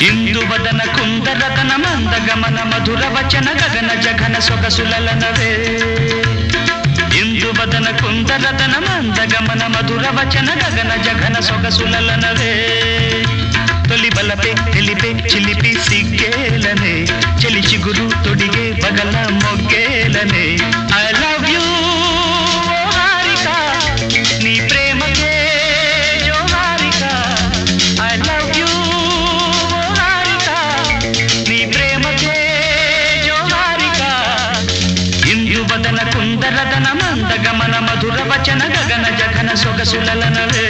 ఇందువదన కుందరతన మందగమన మధుర వచన గగన జగన సొగసులనవే ఇందువదన కుందరతన మందగమన మధుర వచన గగన జగన సొగసులనవే తొలి బలపే తెలిపే చిలిపి సిగ్గేలనే చెలి చిగురు తొడిగే పగల మొగ్గేలనే ఐ లవ్ యూ హారిక నీ ప్రేమకే జోహారిక ఐ లవ్ యూ హారిక నీ ప్రేమకే జోహారిక ఇందువదన కుందరదన మందగమన మధుర వచన గగన జగన సొగసులనవే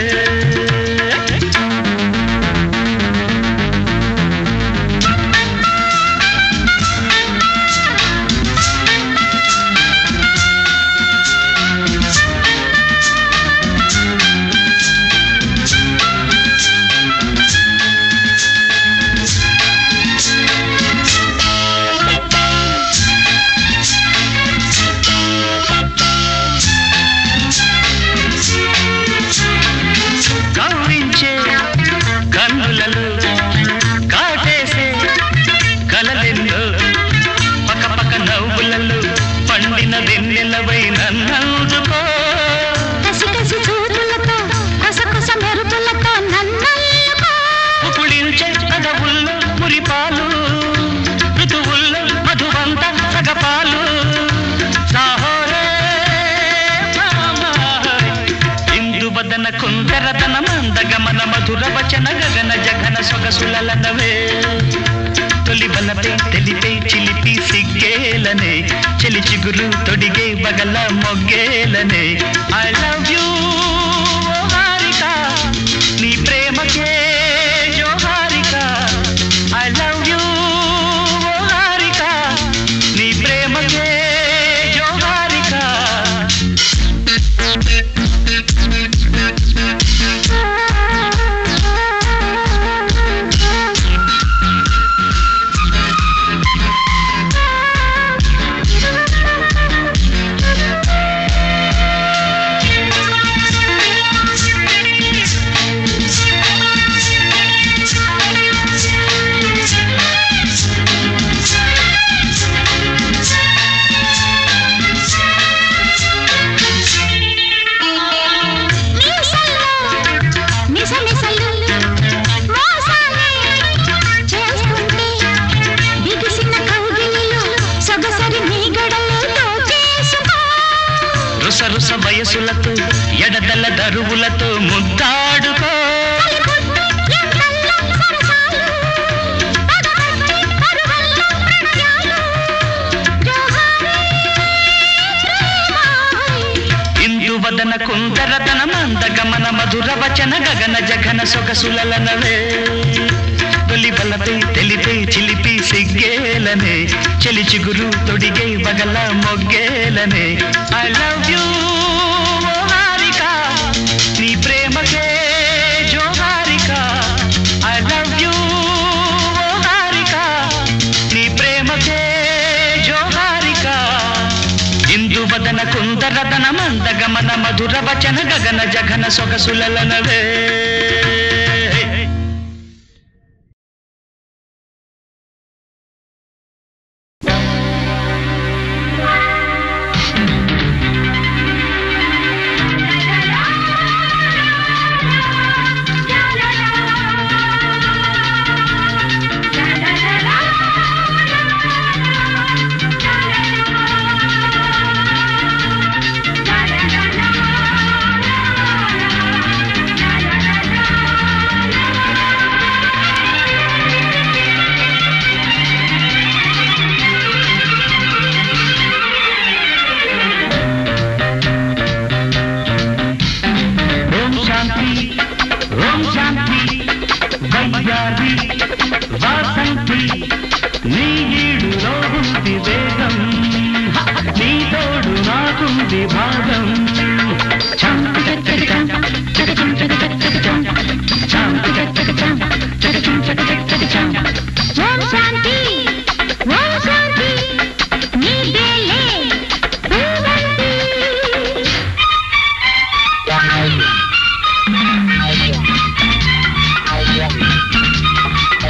కవ్వించే కన్నులలో కాటేసే కలలెల్లో పక పక నవ్వులలో పండిన వెన్నెలవై నన్నందుకో కసి కసి చూపులతో కొస కొస మెరుపులతో నన్నల్లుకో పుకుళించే అడవుల్లో మురిపాలు ఋతువుల్లో మధువంత సగపాలు సాహోరే ఇందువదన కుందరదన మందగమన మధుర వచన గగన జగన సొగసులనవే తొలి బలపే తెలిపే చిలిపి సిగ్గేలనే చెలి చిగురు తొడిగే బగల మొగ్గేలనే ఐ లవ్ యూ హారిక నీ ప్రేమకే జోహారిక ఐ లవ్ యూ హారిక నీ ప్రేమకే జోహారిక మీసల్లో మిసమిసలు మోసాలే చేస్తుంటే బిగిసిన కౌగిలిలో సొగసరి మీగడలో దోచేసుకో రుస రుస వయసులతో ఎడదల దరువులతో ముద్దాడుకో కలిపొద్దు ఎండల్లో సరసాలు పగబట్టి పరువల్లో ప్రణయాలు జోహారీ ప్రేమాయ్ ఇందువదన కుందరదన మందగమన మధుర వచన గగన జగన సొగసులనవే తొలి బలపై తెలిపే చిలిపి సిగ్గేలనే చెలి చిగురు తొడిగే బగల మొగ్గేలనే ఐ లవ్ యూ హారిక నీ ప్రేమకే జోహారిక ఐ లవ్ యూ హారిక నీ ప్రేమకే జోహారిక ఇందువదన కుందరదన మందగమన మధుర వచన గగన జగన సొగసులనవే ఓం శాంతి ఓం శాంతి వయ్యారి వాసంతి నీ ఈడులో ఉంది వేగం హ! నీ తోడు నాకుంది భాగం శాంతి చక్కటి చం, చకచం చకచక్కటి చం. శాంతి చక్కటి చం, చకచం చకచక్కటి చం. ఓం శాంతి ఓం శాంతి నీదేలే పూవంతి ఆ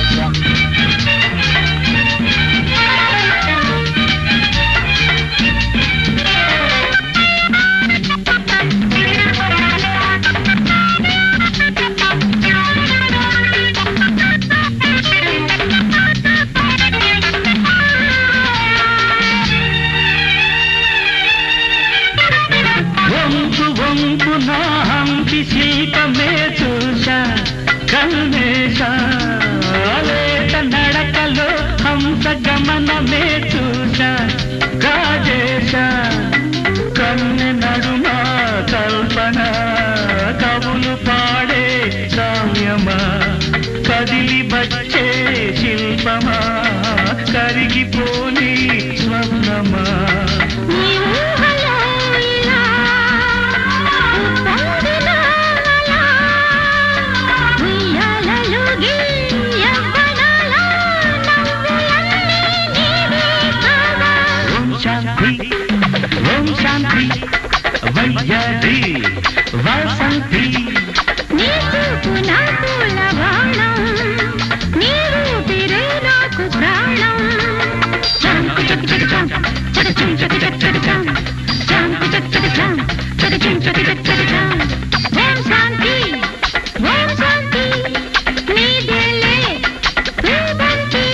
కన్నేశ లేత నడకలో హంస గమనమే చూశా రాజేశ కన్నె నడుమ కల్పన కవులు పాడే కావ్యమా కదిలి వచ్చే శిల్పమా కరిగిపోని స్వర్ణమా నీ ఊహలో ఇలా ఉప్పొంగిన అలా, ఉయ్యాలలుగి యవ్వనాల నవ్వులన్నీ నీవే కాదా. ఓం శాంతి ఓం శాంతి వయ్యారి వసంతి నీ చూపు నాకు లవణం, నీ ఊపిరే నాకు ప్రాణం. చాంకు చక్ చక్ చాం, చక చిం చక చక్ చక చాం. చాంకు చక్ చక చాం, చక చిం చక చక్ చక చాం. ఓం శాంతి, ఓం శాంతి, నీదేలే భూభంతి.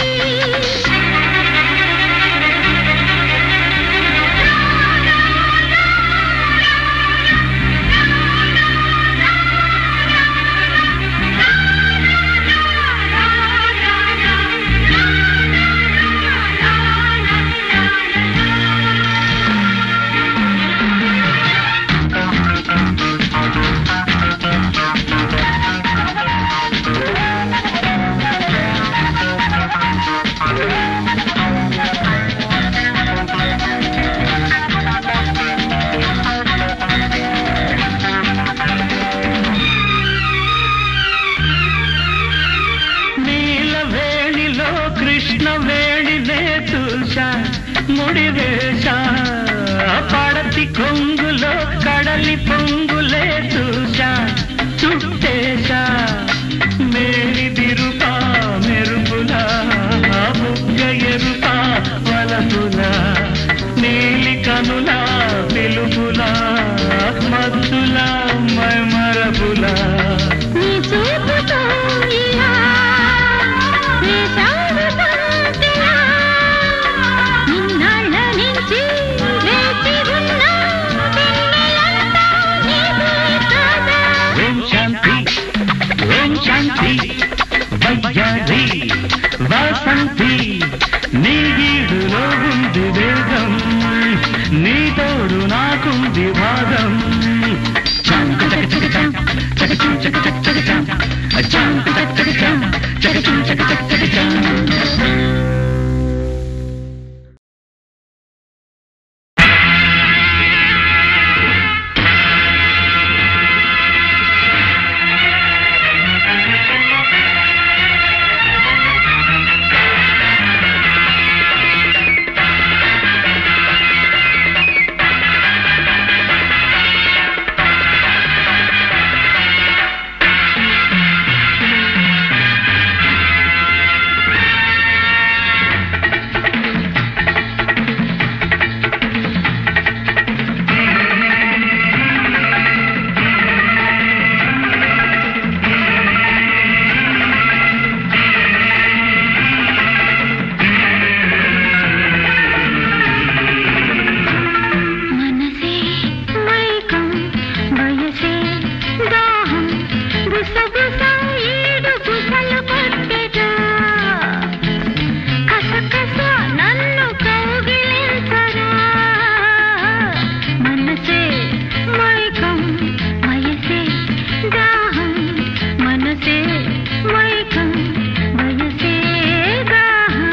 నీల వేణిలో కృష్ణ వేణినే చూశా ముడి వేశా పడతి కొంగులో కడలి పొంగులే చూశా చుట్టేశా మేలి దిరుపా మెరుపులా బుగ్గ ఎరుపా వలపులా నీలి కనులా పిలుపులా మత్తులా మైమరపులా నీ చూపుతో ఇలా వేశావు బంతిలా. ఇన్నాళ్ళ నుంచి వేచి ఉన్న వెన్నెలంతా నీవే కాదా. ఓం శాంతి ఓం శాంతి వయ్యారి వసంతి నీ గీడులో ఉంది వేగం నీ తోడు నాకుంది భాగం చాంకు చక చక చాం, చక చిం చక చక చక చాం. చాంకు చక చక చాం, చక చిం చక చక చక చాం. మనసే మైకం వయసే దాహం గుసగుస ఈడు గుసలు కొట్టెగా కసకస నన్ను కౌగిలించరా మనసే మైకం వయసే దాహం మనసే మైకం వయసే దాహం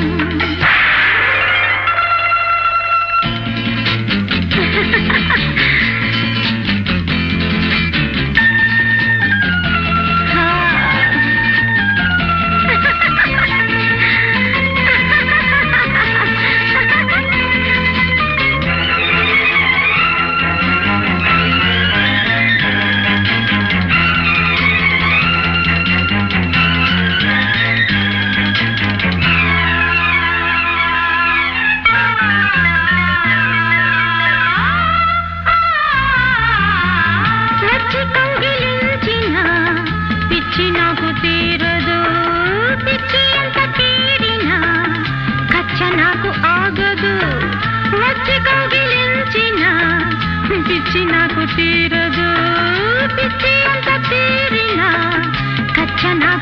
వచ్చి కౌగిలించిన పిచ్చి నాకు తీరదు పిచ్చి ఎంత తీరినా కచ్చ నాకు ఆగదు వచ్చి కౌగిలించిన పిచ్చి నాకు తీరదు పిచ్చి ఎంత తీరినా కచ్చ నాకు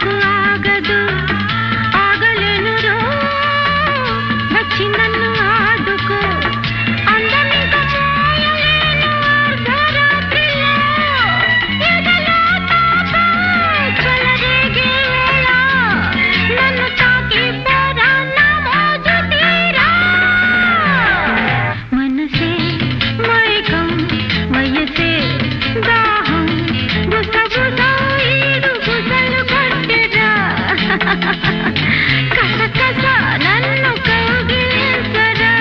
ఆగదు ఆగలేను రో వచ్చి నన్ను ఆదుకో అందమింక మోయలేను అర్ధరాత్రిలో ఎదలో తాపం చెలరేగే వేళ నన్ను తాకి పోరా నా మోజు తీరా మనసే మైకం వయసే దాహం గుసగుస ఈడు గుసలు కొట్టెరా కసకస నన్ను కౌగిలించరా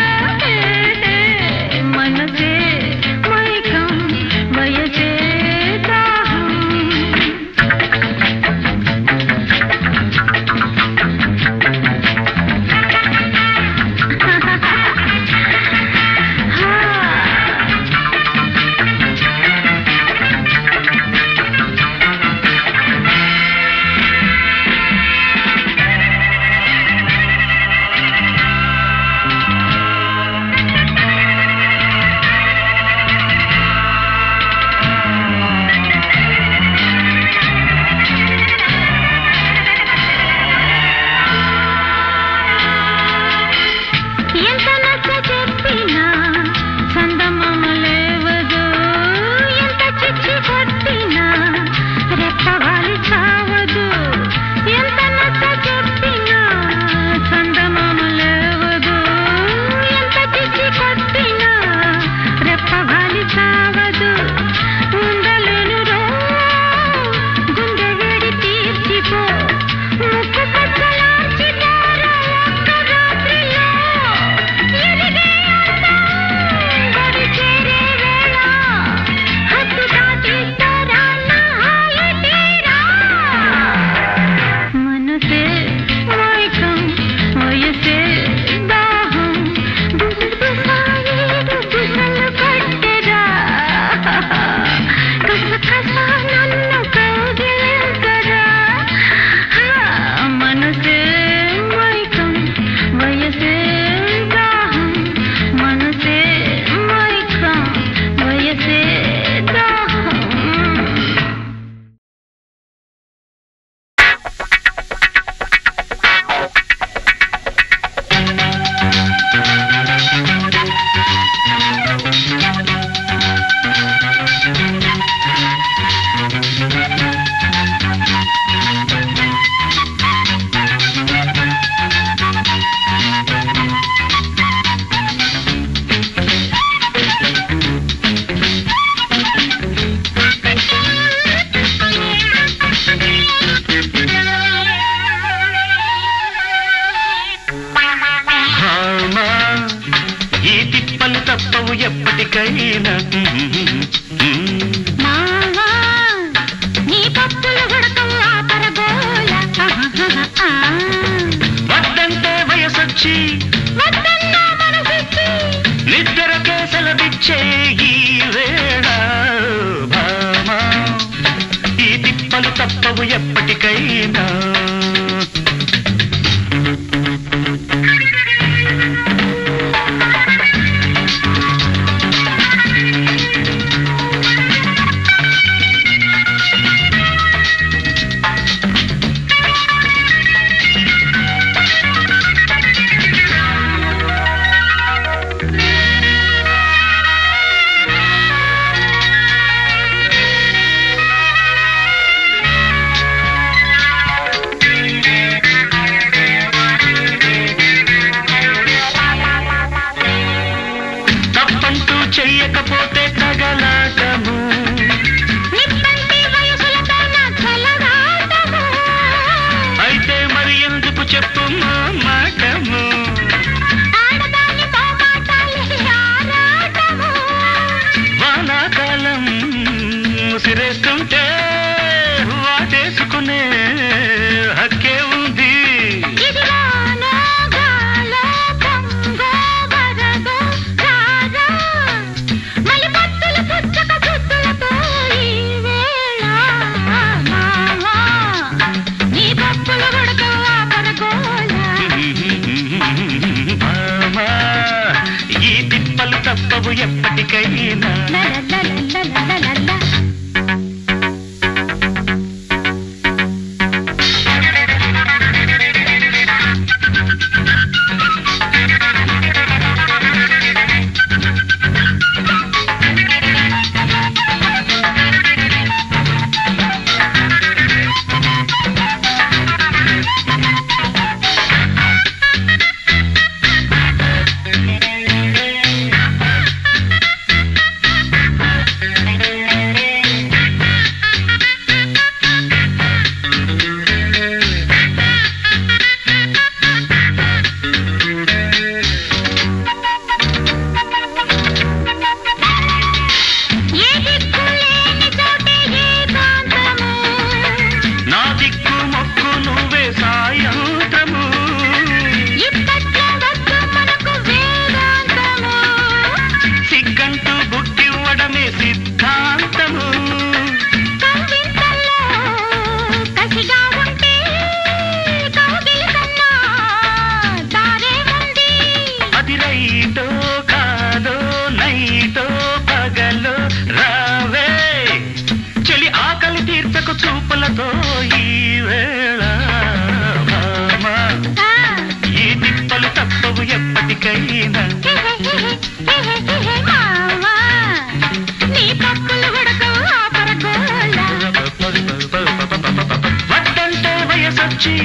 మనసే మైకం వయసే దాహం ఎంత నచ్చ చెప్పినా చందమామ లేవదు ఎంత చిచ్చి కొట్టినా రెప్పవాలి చావదు ఎంత నచ్చ చెప్పినా చందమామ లేవదు ఎంత చిచ్చి కొట్టినా రెప్పవాలి చావదు ఉండలేను రో గుండె వేడి తీర్చిపో ముక్కు పచ్చలార్చిపోరా ఒక్క రాత్రిలో ఎదిగే అందం గడి చేరే వేళ హద్దు దాటిస్తారా నా హాయి తీరా మనసే మైకం వయసే దాహం గుసగుసాయేడు గుసలు కట్టెరా కసకస నన్ను కౌగిలించరా మనసే మైకం వయసే దాహం మనసే మైకం వయసే దాహం భామా, ఈ తిప్పలు తప్పవు ఎప్పటికైనా మావా నీ పప్పులు ఉడకవు ఆపరబోల వద్దంటే వయసొచ్చి వద్దన్నా మనసిచ్చి నిద్ర కేసలదిచ్చే ఈ వేళ భామా, ఈ తిప్పలు తప్పవు ఎప్పటికైనా తప్పంటూ చెయ్యకపోతే తగలాటము నిప్పంటి వయసులతో నా చలగాటము అయితే మరి ఎందుకు చెప్పు మా మాటము ఆడదాని మోమాటాలి ఆరాటము వానాకాలం ముసిరేస్తుంటే వాటేసుకునే హక్కే ఉంది ఇదిగో నోగాలో పొంగో వరదో రారా మలిపత్తులు పుచ్చక పుత్తులతో ఈ వేళ మావా నీ పప్పులు ఉడకవు ఆపరగోల భామా, ఈ తిప్పలు తప్పవు ఎప్పటికైనా లలలలలలలల.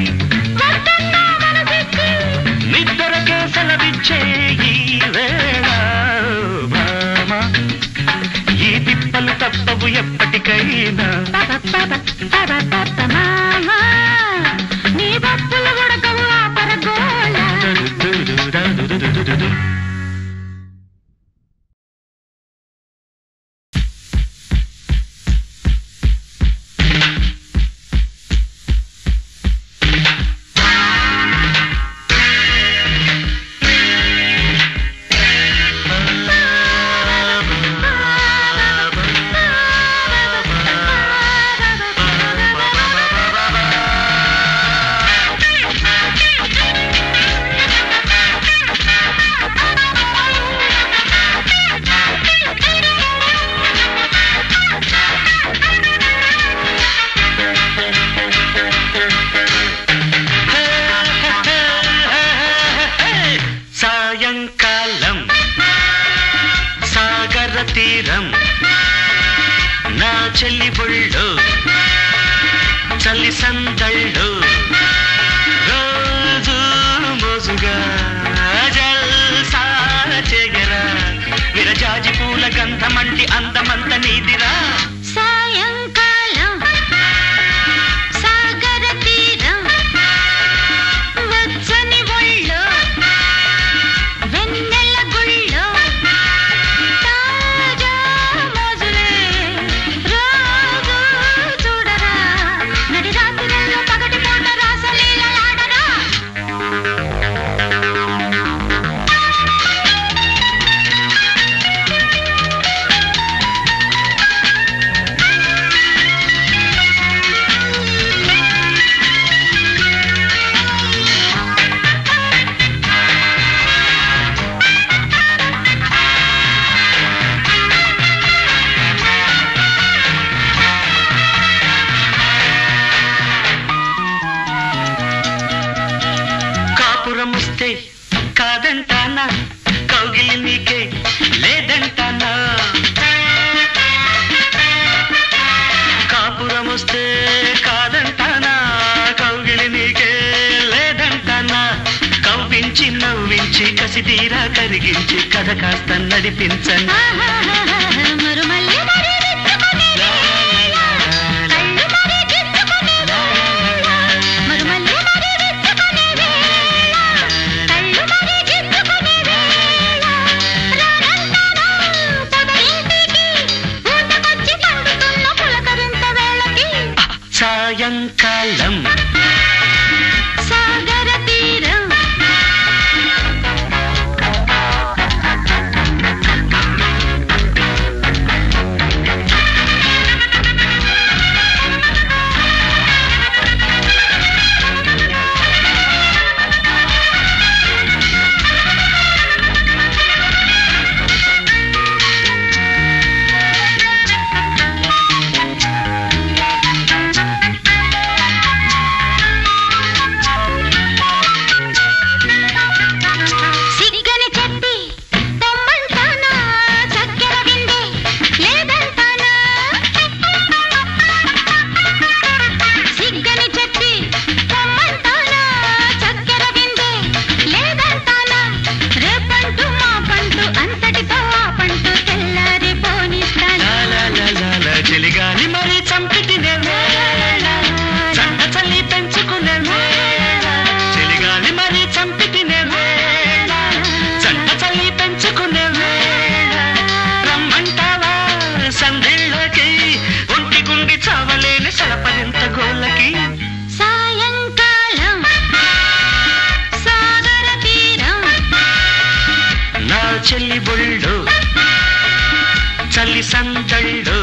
వద్దన్నా మనసిచ్చి నిద్రకే సెలవిచ్చే ఈ వేళ భామ ఈ తిప్పలు తప్పవు ఎప్పటికైనా మామా నీ బప్పులు ఉడకవు ఆ పరగోళ దుదుదుదుదుదుదుదుదు. సాయంకాలం సాగర తీరం నా చెల్లి బొళ్ళు చలి సందళ్ళు రోజు మోజుగా జల్సా చెగరా విరజాజి పూల గంధమంటి అందమంత నీదిరా సాయంకాలం సాగర తీరం వచ్చని ఒళ్ళో వెన్నెల గుళ్ళో తాజా మోజులే రోజు చూడరా నడి రాత్రుల్లో పగటి పూట రాసలీలలాడరా కాపురముస్తే కాదంటానా కౌగిలి నీకే లేదంటానా కాపురముస్తే కాదంటానా కౌగిలి నీకే లేదంటానా కవ్వించి నవ్వించి కసిదీరా కరిగించి కథ కాస్త నడిపించనా మరుమల్లి మరి విచ్చుకునే వేళ, కళ్ళు మరి గిచ్చుకునే వేళ, మరుమల్లి మరి విచ్చుకునే వేళ, కళ్ళు మరి గిచ్చుకునే వేళ, రానంటానా పొదరింటికి, పూటకొచ్చి పండుతున్న పులకరింత వేళకి, సాయంకాలం సాగర తీరం సిగ్గని చెప్పి తమ్మంటానా చక్కెర విందే లేదంటానా సిగ్గని చెప్పి తమ్మంటానా చక్కెర విందే లేదంటానా రేపంటూ మా పంటూ అంతటితో ఆ పంటూ తెల్లారి పోనిస్తానా లాలాలాలాలా, చెలిగాలి మరి చంపితినే వేళ చండ చల్లి పెంచుకునే వేళ చెలిగాలి మరి చంపితినే వేళ చండ చల్లి పెంచుకునే వేళ రమ్మంటావా సందేళ్ళకి ఒంటి గుండి చావలేని సలపరింత గోళ్ళకి సాయంకాలం సాగర తీరం నా చెల్లి బొళ్ళు చల్లి సందళ్ళు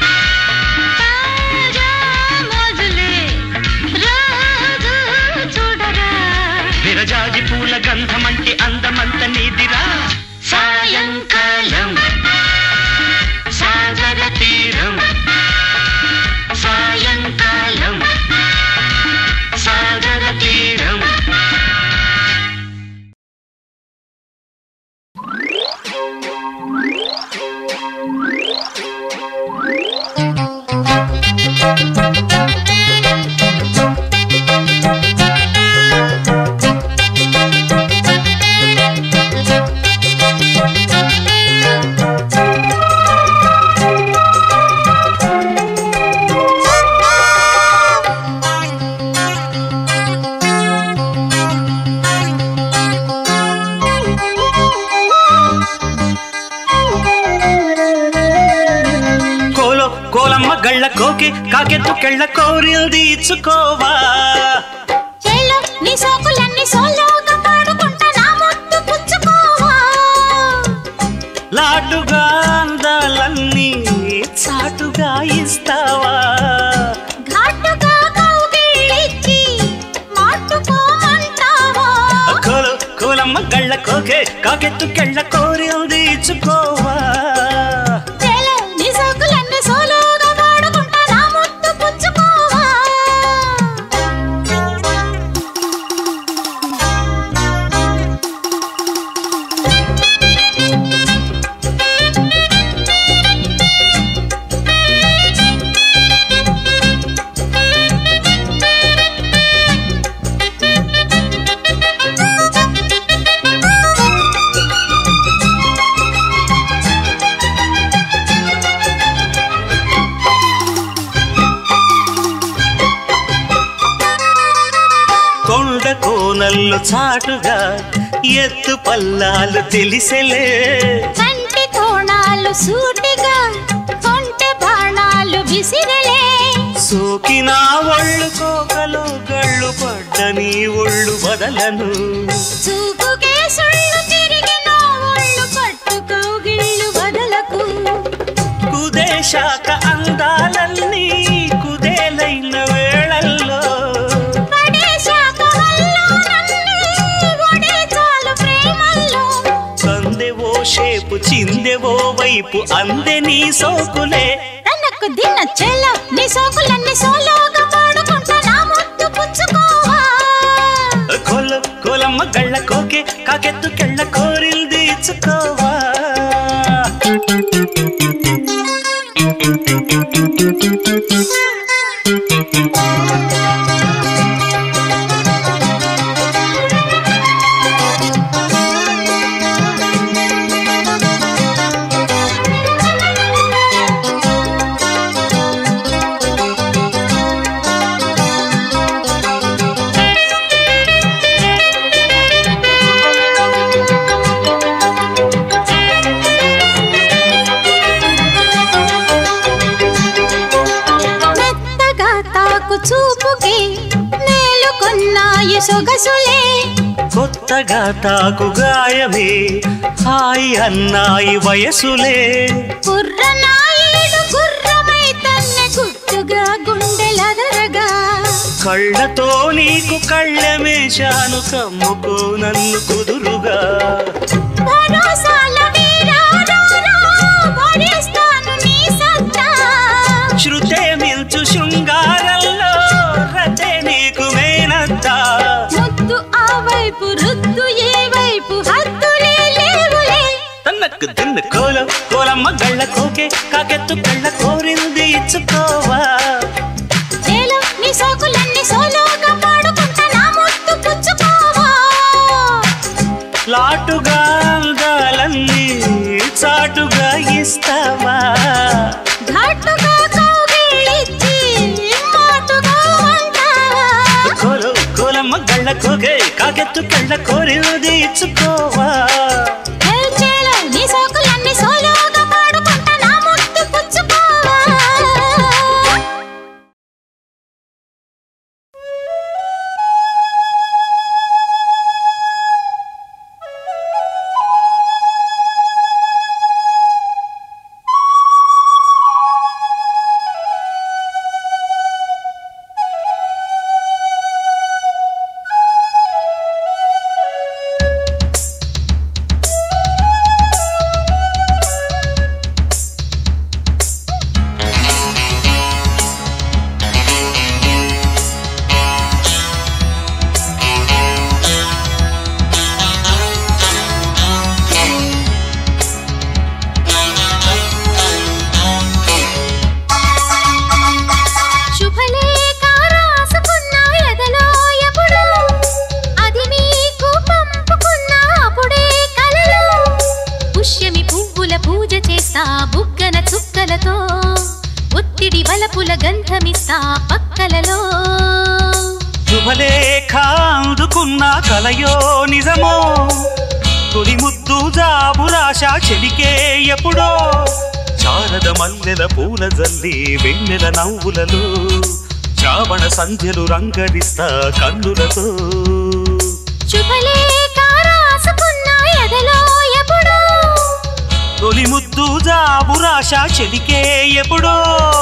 తాజా మోజులే రోజు చూడరా విరజాజి పూల గంధమంటి అందమంత నీదిరా సాయంకాలం సాగర తీరం సాయంకాలం సాగర తీరం కోకి కాకెత్తు కెళ్ళ కోరిల్ది ఇచ్చుకోవా చేలో నీ సోకులన్నీ సోలోగా పాడుకుంటా నా ముద్దు పుచ్చుకోవా లాటుగా అందాలన్నీ చాటుగా ఇస్తావా ఘాటుగా కౌగిలిచ్చి మాటుకోమంటావా కోలు కోలమ్మ గళ్ళ కోకే కాకెత్తు కెళ్ళ కోరిల్ది ఇచ్చుకోవా చేలో నీ సోకులన్నీ సోలోగా పాడుకుంటా నా ముద్దు పుచ్చుకోవా కొండ కోనల్లో చాటుగా ఎత్తు పల్లాలు తెలిసెలే కంటి కోణాలు సూటిగా కొంటె బాణాలు విసిరలే సోకిన ఒళ్ళు కోకలు గళ్ళు పడ్డ నీ ఒళ్ళు వదలను చూపుకే సుళ్ళు తిరిగిన ఒళ్ళు పట్టుకోగిళ్ళు వదలకు కుదేశాక అందాలన్నీ కుదేలైన వేళల్లో పడేశాక హల్లోనన్నీ ఒడే చాలు ప్రేమల్లో సందెవో షేపు చిందెవో వైపు అందే నీ సోకులే తనకు దిన్న చెల్ల నీ సోకులన్నీ సోలోగా పాడుకుంటా నా ముద్దు పుచ్చుకోవా కొల కొలమ్మ గళ్ళ కోకే కాకెత్తు కెళ్ళ కోరిల్ది ఇచ్చుకోవా మెత్తగా తాకు చూపుకి మేలుకొన్నాయి సొగసులే కొత్తగా తాకు గాయమే హాయి అన్నాయి వయసులే కుర్రనాయుడు గుర్రమై తన్నే గుట్టుగా గుండెలదరగా కళ్ళతో నీకు కళ్ళమేశాను కమ్ముకో నన్ను కుదురుగా భరోసాల వీరారారా, వరిస్తాను నీ సత్తా. శృతే మిల్చు శృంగారంలో రతే నీకు మేనత్తా ముద్దు ఆ వైపు రుద్దు ఏ వైపు హద్దులే లేవులే తన్నకు దిన్ను కోల కోలమ్మ గళ్ళ కోకే కాకెత్తు కళ్ళ కోరింది ఇచ్చుకోవా చేలో నీ సోకులన్నీ సోలోగా పాడుకుంటా నా ముద్దు పుచ్చుకోవా లాటుగా అందాలన్నీ చాటుగా ఇస్తావా ఘాటుగా కౌగిలిచ్చి మాటుగా అంటావా కోలు కోలమ్మ గళ్ళ కోకే కాకెత్తు కళ్ళ కోరింది ఇచ్చుకోవా చేలో నీ సోకులన్నీ సోలోగా పాడుకుంటా నా ముద్దు పుచ్చుకోవా శుభలేఖ రాసుకున్న ఎదలో ఎప్పుడు అది మీకు పంపుకున్న అప్పుడే కలలో పుష్యమి పువ్వుల పూజ చేస్తా బుగ్గన చుక్కలతో ఒత్తిడి వలపుల గంధమిస్తా పక్కలలో శుభలేఖ అందుకున్న కలయో నిజమో తొలి ముద్దు జాబు రాశ చెలికే ఎప్పుడో శారద మల్లెల పూల జల్లి వెన్నెల నవ్వులలో శ్రావణ సంధ్యలు రంగరిస్తా కన్నులతో శుభలేఖ రాసుకున్న ఎదలో ఎప్పుడో తొలి ముద్దు జాబు రాశ చెలికే ఎప్పుడో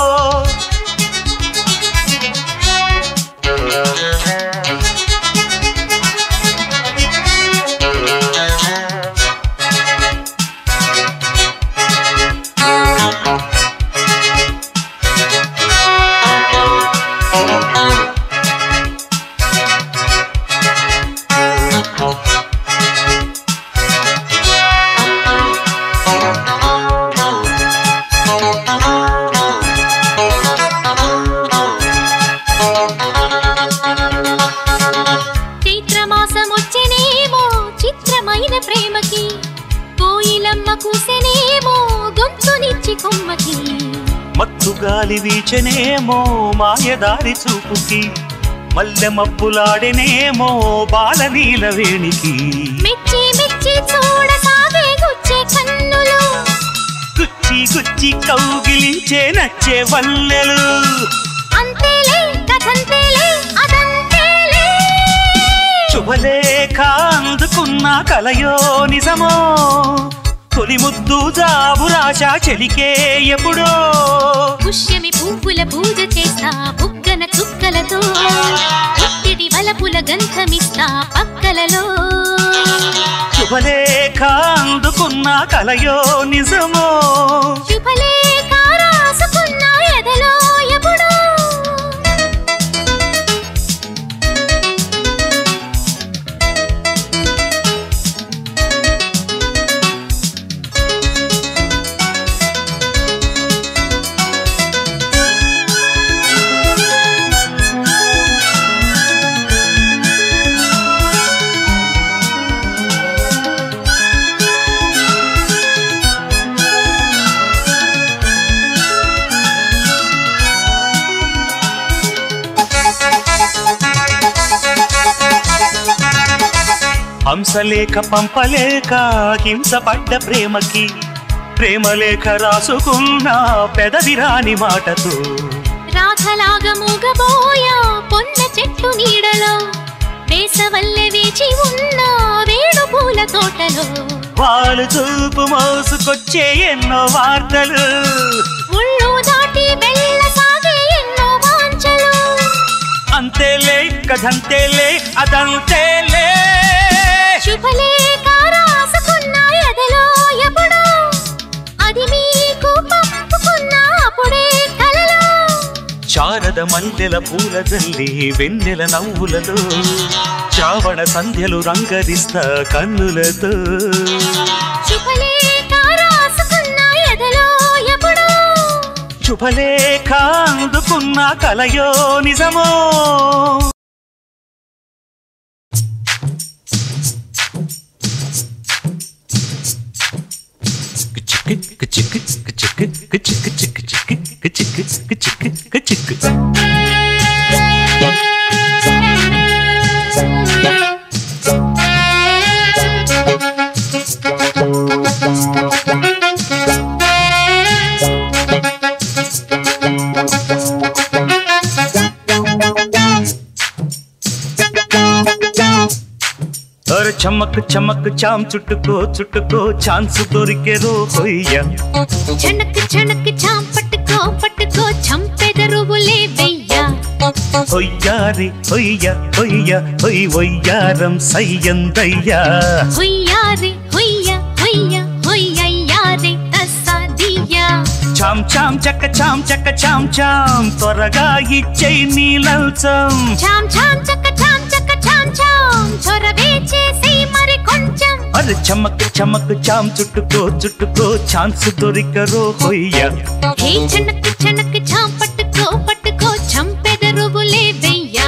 చైత్రమాసం వచ్చేనేమో చిత్రమైన ప్రేమకి కోయిలమ్మ కూసెనేమో గొంతునిచ్చి కొమ్మకి మత్తు గాలి వీచనేమో మాయదారి చూపుకి మల్లె మబ్బులాడెనేమో బాలనీల వేణికి మెచ్చి మెచ్చి చూడసాగే గుచ్చే కన్నులు గుచ్చి గుచ్చి కౌగిలించే నచ్చే వల్లెలు అంతేలే కథంతేలే అదంతేలే శుభలేఖ అందుకున్న కలయో నిజమో తొలి ముద్దు జాబు రాశ చెలికే ఎప్పుడో పుష్యమి పువ్వుల పూజ చేస్తా బుగ్గన చుక్కలతో పుట్టిడి వలపుల గంధమిస్తా పక్కలలో శుభలేఖ అందుకున్న కలయో నిజమో శుభలేఖ రాసుకున్న ఎదలో ఎప్పుడో హంసలేఖ పంపలేక హింసపడ్డ ప్రేమకి ప్రేమలేఖ రాసుకున్న పెదవిరాని మాటతో రాధలాగా మూగబోయా పొన్న చెట్టు నీడలో వేసవల్లె వేచి ఉన్న వేణు పూల తోటలో వాళ్ళు చూపు మోసుకొచ్చే ఎన్నో వార్తలు ఒళ్ళు దాటి వెళ్ళసాగే ఎన్నో వాంఛలు అంతేలే కథంతేలే అదంతేలే శుభలేఖ రాసుకున్న ఎదలో ఎప్పుడో అది మీకు పంపుకున్న అప్పుడే కలలో శారద మల్లెల పూల జల్లి వెన్నెల నవ్వులలో శ్రావణ సంధ్యలు రంగరిస్తా కన్నులతో శుభలేఖ రాసుకున్న ఎదలో ఎప్పుడో శుభలేఖ అందుకున్న కలయో నిజమో అరే చమక్ చమక్ చాం చుట్టుకో చుట్టుకో ఛాన్స్ దొరికేదో హొయ్య చనక్ చనక్ చాం పట్టుకో పట్టుకో చంపెదరువులే వెయ్య హొయ్యారి హొయ్య హొయ్య హొయ్ ఒయ్యారం సయ్యందయ్యా హుయ్యారే హుయ్య హుయ్య హుయ్యయ్యారే తస్సాదియ్యా చాం చాం చక్క చాం చక్క చాం చాం త్వరగా ఇచ్చై నీలల్చం చాం చాం చక్క చాం చక్క చాం చాం చొరవే చేసి మరి కొంచెం అరే చమక్ చమక్ చాం చుట్టుకో చుట్టుకో ఛాన్స్ దొరికరో హొయ్య హే చనక్ చనక్ చాం పట్టుకో పట్టుకో చంపెదరువులే వెయ్య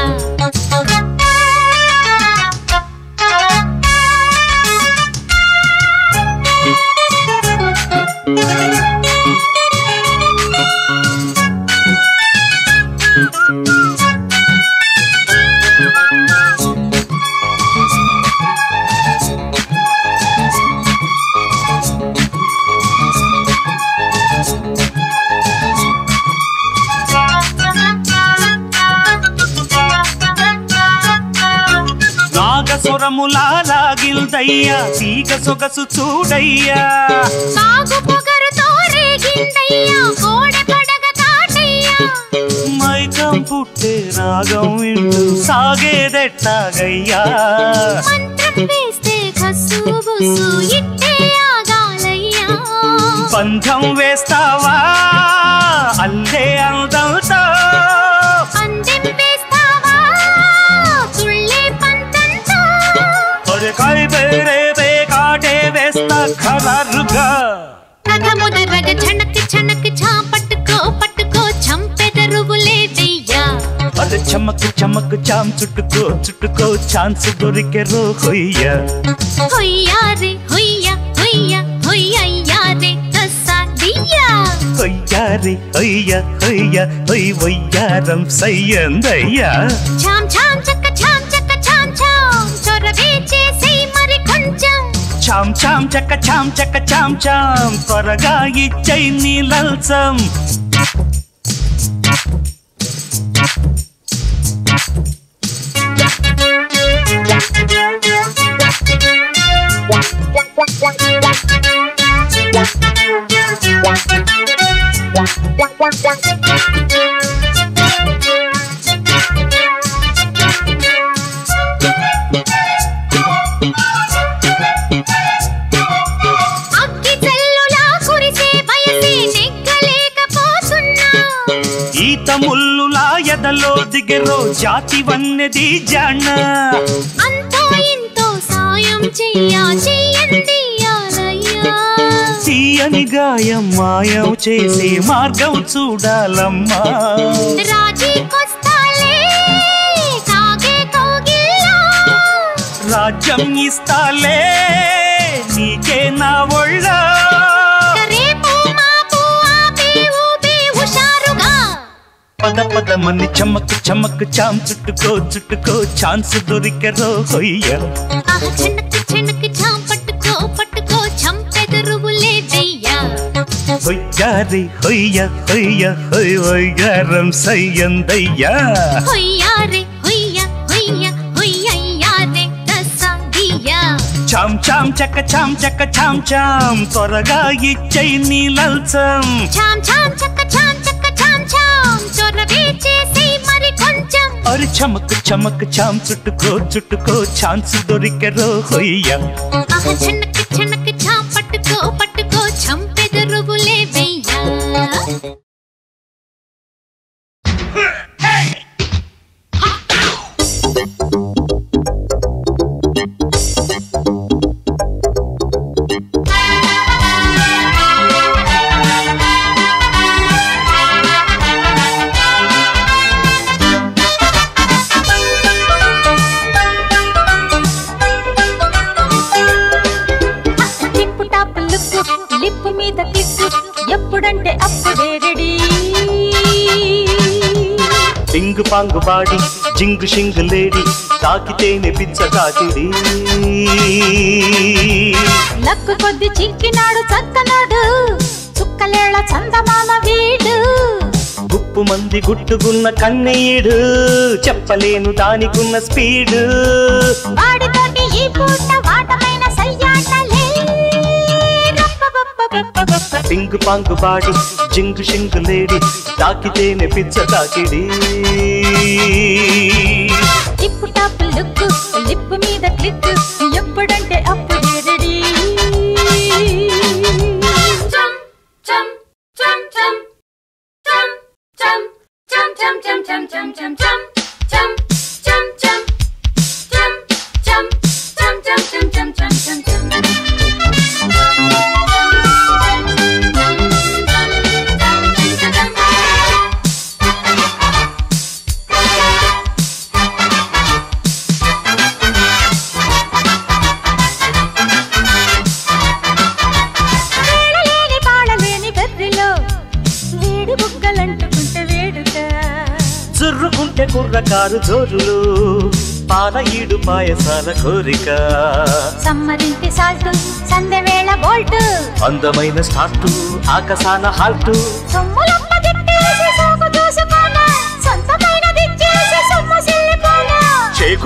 సొరములా లాగిల్దయ్యా తీగ సొగసు చూడయ్యా సాగు పొగరుతో రేగిందయ్యా కోడె పడగ కాటయ్యా మైకం పుట్టే రాగం వింటూ సాగేదెట్టాగయ్యా మంత్రం వేస్తే కస్సు బుస్సు ఇట్టే ఆగాలయ్యా బంధం వేస్తావా అల్లే అందంతో అందెం వేస్తావా తుళ్ళే పంతంతో ఒరే కై బేరే బే కాటే వేస్తా ఖరారుగా కథ ముదరగ చనక్ చనక్ చా పట్టుకో పట్టుకో చంపెదరువులేదయ్యా అరే చమక్ చమక్ చాం చుట్టుకో చుట్టుకో ఛాన్స్ దొరికే రో హొయ్యా హొయ్యా రే హొయ్యా హొయ్యా హొయ్యయ్యా రే కసాదియ్యా హొయ్యా రే హొయ్య హొయ్య హొయ్ వయ్యారం సయ్యందయ్యా ఛాం ఛాం చక్క ఛాం చక్క ఛాం ఛాం చొరవే చేసి మరి కొంచెం చాం చాం చక్క చాం చక్క చాం చాం త్వరగా ఇచ్చై నీ లల్సం అగ్గి జల్లులా కురిసే వయసే నెగ్గలేకపోతున్నా ఈత ముల్లులా ఎదలో దిగెరో జాతి వన్నెది జాణ అంతో ఇంతో సాయం చెయ్యా చెయ్యండి ఆలయ్యా తీయని గాయం మాయం చేసే మార్గం చూడాలమ్మా రాజీకొస్తాలే కాగే కోగిల్లా రాజ్యం ఇస్తాలే నీకే నా ఒళ్ళ రేపు మాపు ఆపి ఊపి హుషారుగా పద పద మన్ని చమక్ చమక్ చాం చుట్టుకో చుట్టుకో ఛాన్స్ దొరికెరో హొయ్య ఆహ చిన్నకి చిన్నకి చాం పట్టుకో పట్టుకో చంపెదరువులే వెయ్యా హొయ్యారి హొయ్య హొయ్య హొయ్ వయ్యారం సయ్యందయ్యా హొయ్యా రే హొయ్య హొయ్య హొయ్యయ్యా రే కసాదియ్యా చాం చాం చక్క చాం చక్క చాం చాం త్వరగా ఇచ్చై నీ లల్సం చాం చాం చక్క చాం చక్క చాం చాం చొరవే చేసి మరి కొంచెం అరి చమక్ చమక్ చాం చుట్టుకో చుట్టుకో ఛాన్స్ దొరికెరో హొయ్య ఆహ చిన్నకి చిన్నకి చాం పట్టుకో పట్టుకో చంపెదరువులే వెయ్యా టిప్పు టాప్ లుక్ లిప్ మీద క్లిక్ ఎప్పుడంటే అప్పుడే రెడీ పింగు పాంగు బాడి జింగు షింగు లేడి తాకితేనే పిచ్చ తాకిడి లక్కు కొద్ది చిక్కినాడు చక్కనాడు చుక్కలేళ చందమామ వీడు గుప్పు మంది గుట్టుకున్న కన్నయ్యడు చెప్పలేను దానికున్న స్పీడు వాడితోటి ఈ పూట వాటమైన సయ్యాటలే రప్పబప్పబప్పబప్ప. పింగు పాంగు బాడి జింగు షింగు లేడి తాకితేనే పిచ్చ తాకిడి టిప్పు టాప్ లుక్ లిప్ మీద క్లిక్ ఎప్పుడంటే అప్పుడే రెడీ వేళలేని పాడలేని బెర్రిలో వేడి బుగ్గలంటుకుంటే వేడుక జుర్రుకుంటే కుర్రకారు జోరులు పాల ఈడు పాయసాల కోరిక సమ్మరింటి సాల్ట్ సందె వేళ బోల్ట్ అందమైన స్టార్టు ఆకసాన హాల్టు సొమ్ములమ్మ తిట్టేసి సోకు చూసుకోనా సొంతమైనది చేసి సొమ్ము సిల్లిపోనా చేకు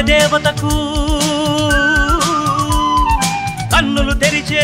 దేవతకు కన్నులు తెరిచే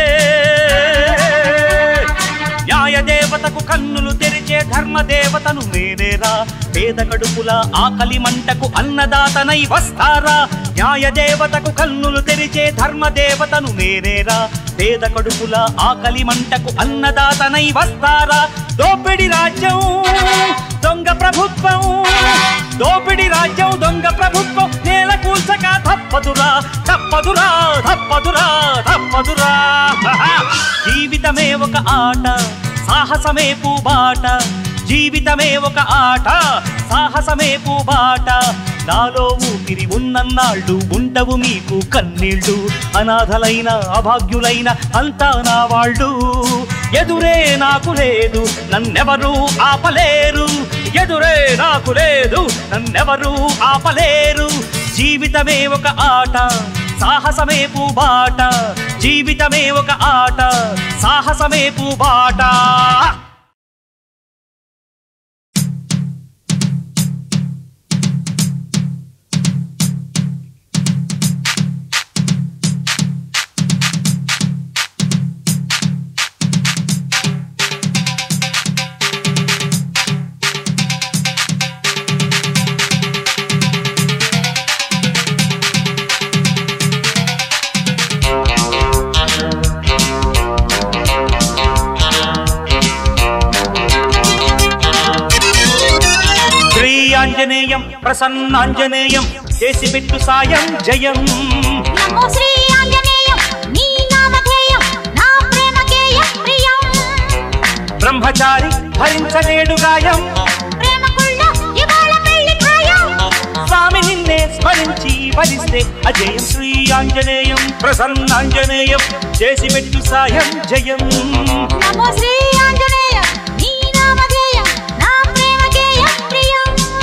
న్యాయ దేవతకు కన్నులు తెరిచే ధర్మ దేవతను నేనేరా పేద కడుపుల ఆకలి మంటకు అన్నదాతనై వస్తారా న్యాయ దేవతకు కన్నులు తెరిచే ధర్మ దేవతను నేనేరా పేద కడుపుల ఆకలి మంటకు అన్నదాతనై వస్తారా దోపిడి రాజ్యం దొంగ ప్రభుత్వం దోపిడి రాజ్యం దొంగ ప్రభుత్వం నేల కూల్చక తప్పదురా తప్పదురా తప్పదురా తప్పదురా జీవితమే ఒక ఆట సాహసమే పూబాట జీవితమే ఒక ఆట సాహసమే పూబాట నాలో ఊపిరి ఉన్నన్నాళ్ళు ఉండవు మీకు కన్నీళ్ళు అనాథలైన అభాగ్యులైన అంతా నా వాళ్ళు ఎదురే నాకు లేదు నన్నెవరూ ఆపలేరు ఎదురే నాకు లేదు నన్నెవరూ ఆపలేరు జీవితమే ఒక ఆట సాహసమే పూబాట జీవితమే ఒక ఆట సాహసమే పూబాట శ్రీ ఆంజనేయం ప్రసన్నాంజనేయం చేసి పెట్టు సాయం జయం నమో శ్రీ ఆంజనేయం నీ నామధేయం నా ప్రేమ గేయం ప్రియం బ్రహ్మచారి భరించలేడు గాయం ప్రేమకుళ్ళ ఇవాళ పెళ్లి ఖాయం స్వామి నిన్నే స్మరించి భరిస్తే అజయం శ్రీ ఆంజనేయం ప్రసన్నాంజనేయం చేసి పెట్టు సాయం జయం నమో శ్రీ ఆంజనేయం నీ నామధేయం నా ప్రేమ గేయం ప్రియం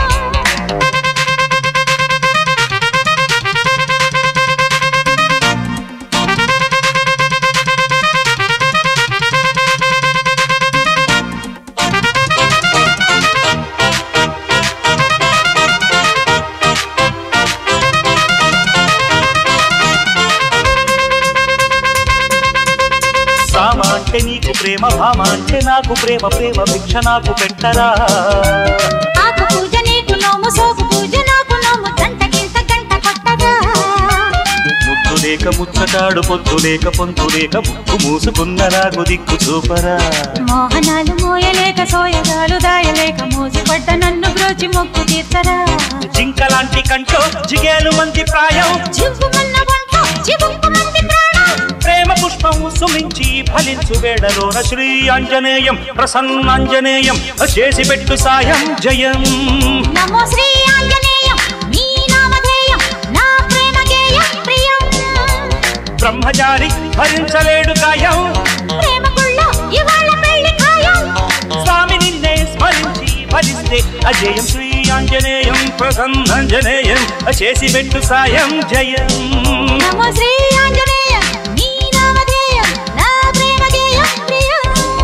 సామ అంటే నీకు ప్రేమ భామ అంటే నాకు ప్రేమ ప్రేమ భిక్ష నాకు పెట్టరా ఆకు పూజ నీకు నోము సోకు పూజ నాకు నోము గంటకింత గంట కొట్టగా ముద్దు లేక ముచ్చటాడు పొద్దు లేక పొందు లేక ముక్కు మూసుకున్న నాకు దిక్కు చూపరా మోహనాలు మోయలేక సోయగాలు దాయలేక మోసిపడ్డ నన్ను బ్రోచి మొక్కు తీర్చరా జింకలాంటి కంటో జిగేలు మంది ప్రాయం చివ్వుమన్న వంట చివుక్కు మంది ప్రాణం ప్రేమ పుష్పం సుమించి ఫలించు వేడలోన శ్రీ ఆంజనేయం ప్రసన్నాంజనేయం చేసి పెట్టు సాయం జయం నమో శ్రీ ఆంజనేయం నీ నామధేయం నా ప్రేమ గేయం ప్రియం బ్రహ్మచారి భరించలేడు గాయం ప్రేమకుళ్ళ ఇవాళ పెళ్లి ఖాయం స్వామి నిన్నే స్మరించి భరిస్తే అజయం శ్రీ ఆంజనేయం ప్రసన్నాంజనేయం చేసి పెట్టు సాయం జయం నమో శ్రీ ఆంజనేయం నీ నామధేయం నా ప్రేమ గేయం ప్రియం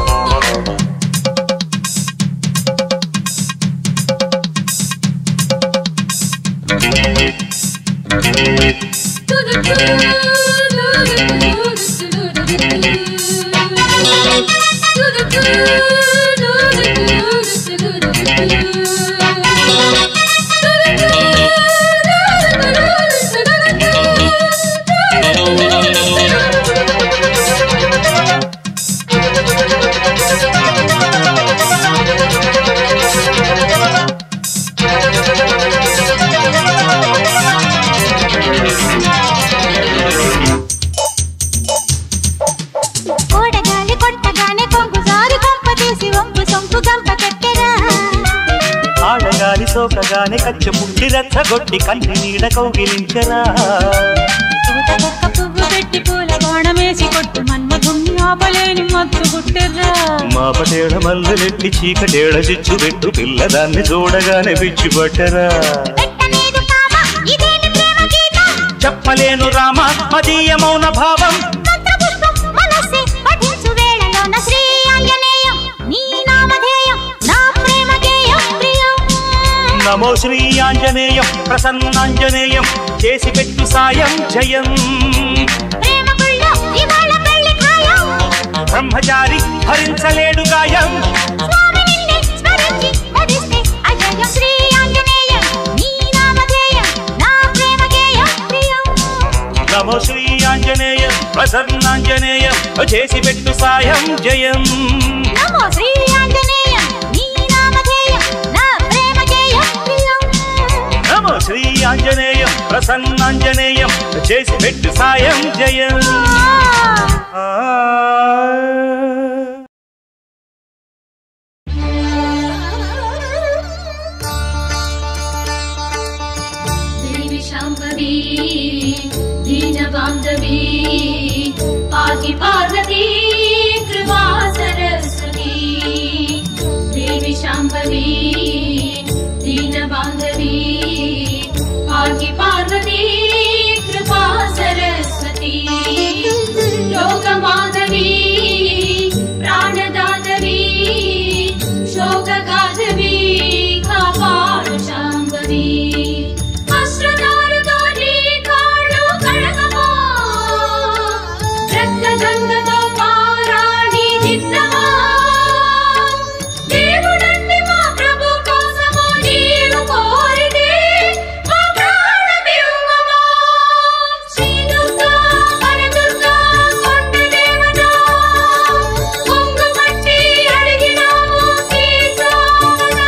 కోడగాలి కొట్టగానే కొంగు జారి కొంప తీసి వంపు సొంపు గంప కట్టెరా ఆడగాలి సోకగానే కచ్చ పుట్టి రెచ్చగొట్టి కంటి నీడ కౌగిలించరా పూతకొక్క పువ్వు పెట్టి పూల బాణమేసి కొట్టు మన్మధుణ్ణి ఆపలేని మత్తు గుట్టెర్రా మా పటేళ మల్లెలెట్టి చీకటేళ చిచ్చు పెట్టు పిల్లదాన్ని చూడగానే పిచ్చి పట్టరా పెట్టలేదు కామ ఇదేమి ప్రేమ గీతం చెప్పలేను రామ మదీయ మౌన భావం మంత్రపుష్పం మనస్సే పఠించు వేళలోన శ్రీ ఆంజనేయం నీ నామధేయం నా ప్రేమ గేయం ప్రియం నమో శ్రీ ఆంజనేయం ప్రసన్నాంజనేయం చేసి పెట్టు సాయం జయం ప్రేమ గుళ్ళో ఇవాళ పెళ్లి ఖాయం బ్రహ్మచారి భరించలేడు గాయం స్వామి నిన్నే స్మరించి వదిస్తే అజయం శ్రీ ఆంజనేయం నీ నామధేయం నా ప్రేమ గేయం ప్రియం నమో శ్రీ ఆంజనేయం ప్రసన్నాంజనేయం చేసి పెట్టు సాయం జయం నమో శ్రీ ఆంజనేయం నీ నామధేయం నా ప్రేమ గేయం ప్రియం నమో శ్రీ ఆంజనేయం ప్రసన్నాంజనేయం చేసి పెట్టు సాయం జయం ఆ ఆ देवी शाम्भवी दीनबान्धवी पाहि पार्वती कृपा सरस्वती देवी शाम्भवी दीनबान्धवी पाहि पार्वती कृपा सरस्वती लोकमाधवी प्राणदातवी शोकगाधवी कापाडु शाम्भवी అశ్రుదారుతో నీ కాళ్ళు కడగమా రక్తగంగతో పారాణి చిత్తమా దేవుడండి మా ప్రభు కోసము నీవు కోరితే మా ప్రాణమివ్వమా శ్రీ దుర్గా వనదుర్గా కొండ దేవత కొంగుమట్టి అడిగినాము తీసావనా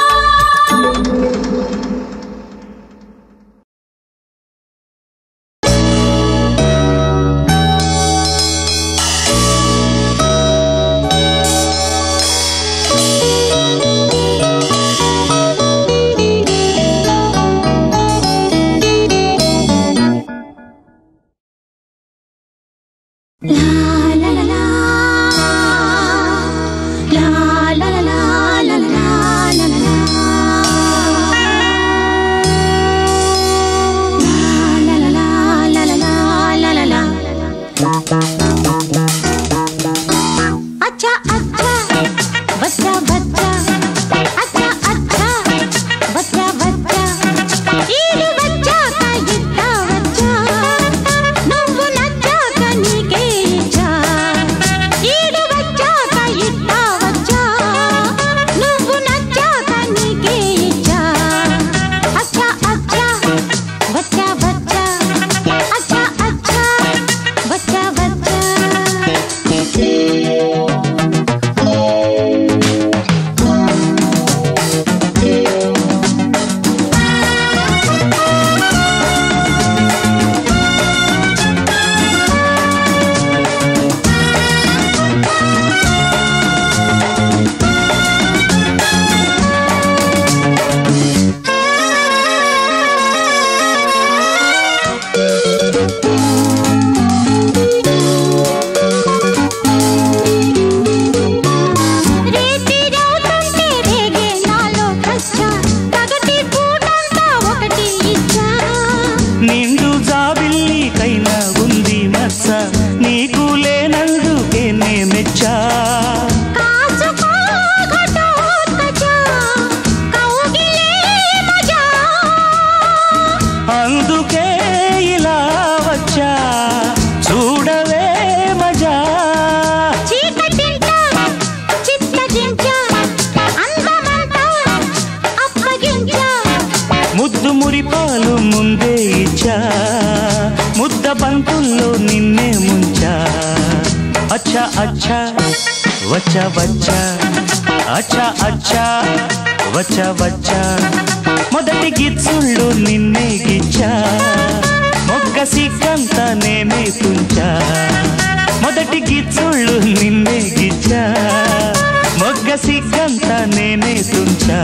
अच्छा अच्छा बच्चा बच्चा अच्छा अच्छा बच्चा बच्चा ఈడు వచ్చాక ఇట్ట వచ్చా నువ్వు నచ్చాక నీకే ఇచ్చా ఈడు వచ్చాక ఇట్ట వచ్చా నువ్వు నచ్చాక నీకే ఇచ్చా అచ్చా అచ్చా బచ్చా బచ్చా అచ్చా అచ్చా బచ్చా బచ్చా రేతి రౌతుంటే రేగే నాలో కచ్చా పగటి పూటంతా ఒకటి ఇచ్చా నిండు జాబిల్లికైనా ఉంది మచ్చ నీకు లేనందుకే నే మెచ్చా కాసుకో ఘటోత్కచా కౌగిలే మజా అందుకే ఇలా వచ్చా చూడవే మజా చీకటింట చిత్తగించా అందమంతా అప్పగించా ముద్దు మురిపాలు ముందే ఇచ్చా ముద్ద బంతుల్లో నిన్నే ముంచా అచ్చా అచ్చా వచ్చా వచ్చా అచ్చా అచ్చా వచ్చా వచ్చా మొదటి గిచ్చుళ్ళు నిన్నే గిచ్చా మొగ్గ సిగ్గంతా నేనే తుంచా మొదటి గిచ్చుళ్ళు నిన్నే గిచ్చా మొగ్గ సిగ్గంతా నేనే తుంచా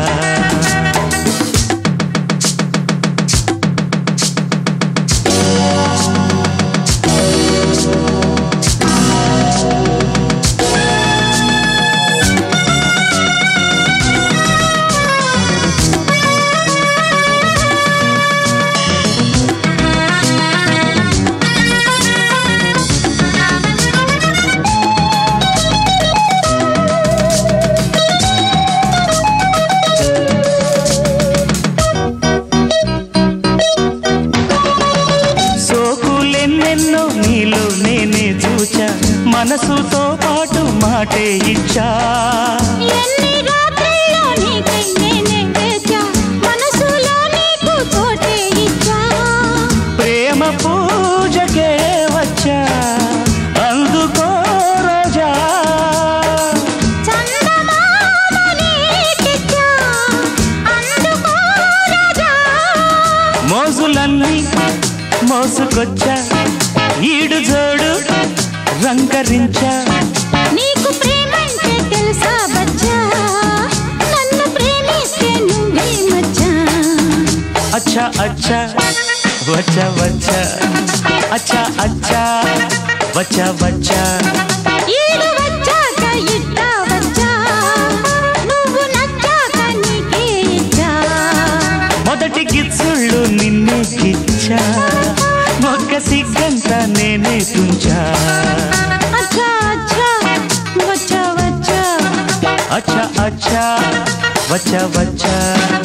నీలో నేనే చూచా మనసుతో పాటు మాటే ఇచ్చా ఎన్ని రాత్రుల్లో నీకై నేనే వేచా మనసులో నీకు చోటే ఇచ్చా ప్రేమ పూజకే వచ్చా అందుకో రోజా చందమామని తెచ్చా అందుకో రాజా మోజులన్నీ మోసుకొచ్చా ఈడు జోడు రంగరించా నీకు ప్రేమంటే తెలుసా బచ్చా నన్ను ప్రేమిస్తే నువ్వే మచ్చా అచ్చా అచ్చా వచ్చా వచ్చా అచ్చా అచ్చా వచ్చా వచ్చా ఈడు వచ్చాక ఇట్టా వచ్చా నువ్వు నచ్చాక నీకే ఇచ్చా మొదటి గిచ్చుళ్ళు నిన్నే గిచ్చా మొక్క సిగ్గంతా నేనే తుంచా అచ్చా అచ్చా వచ్చా వచ్చా అచ్చా అచ్చా వచ్చా వచ్చా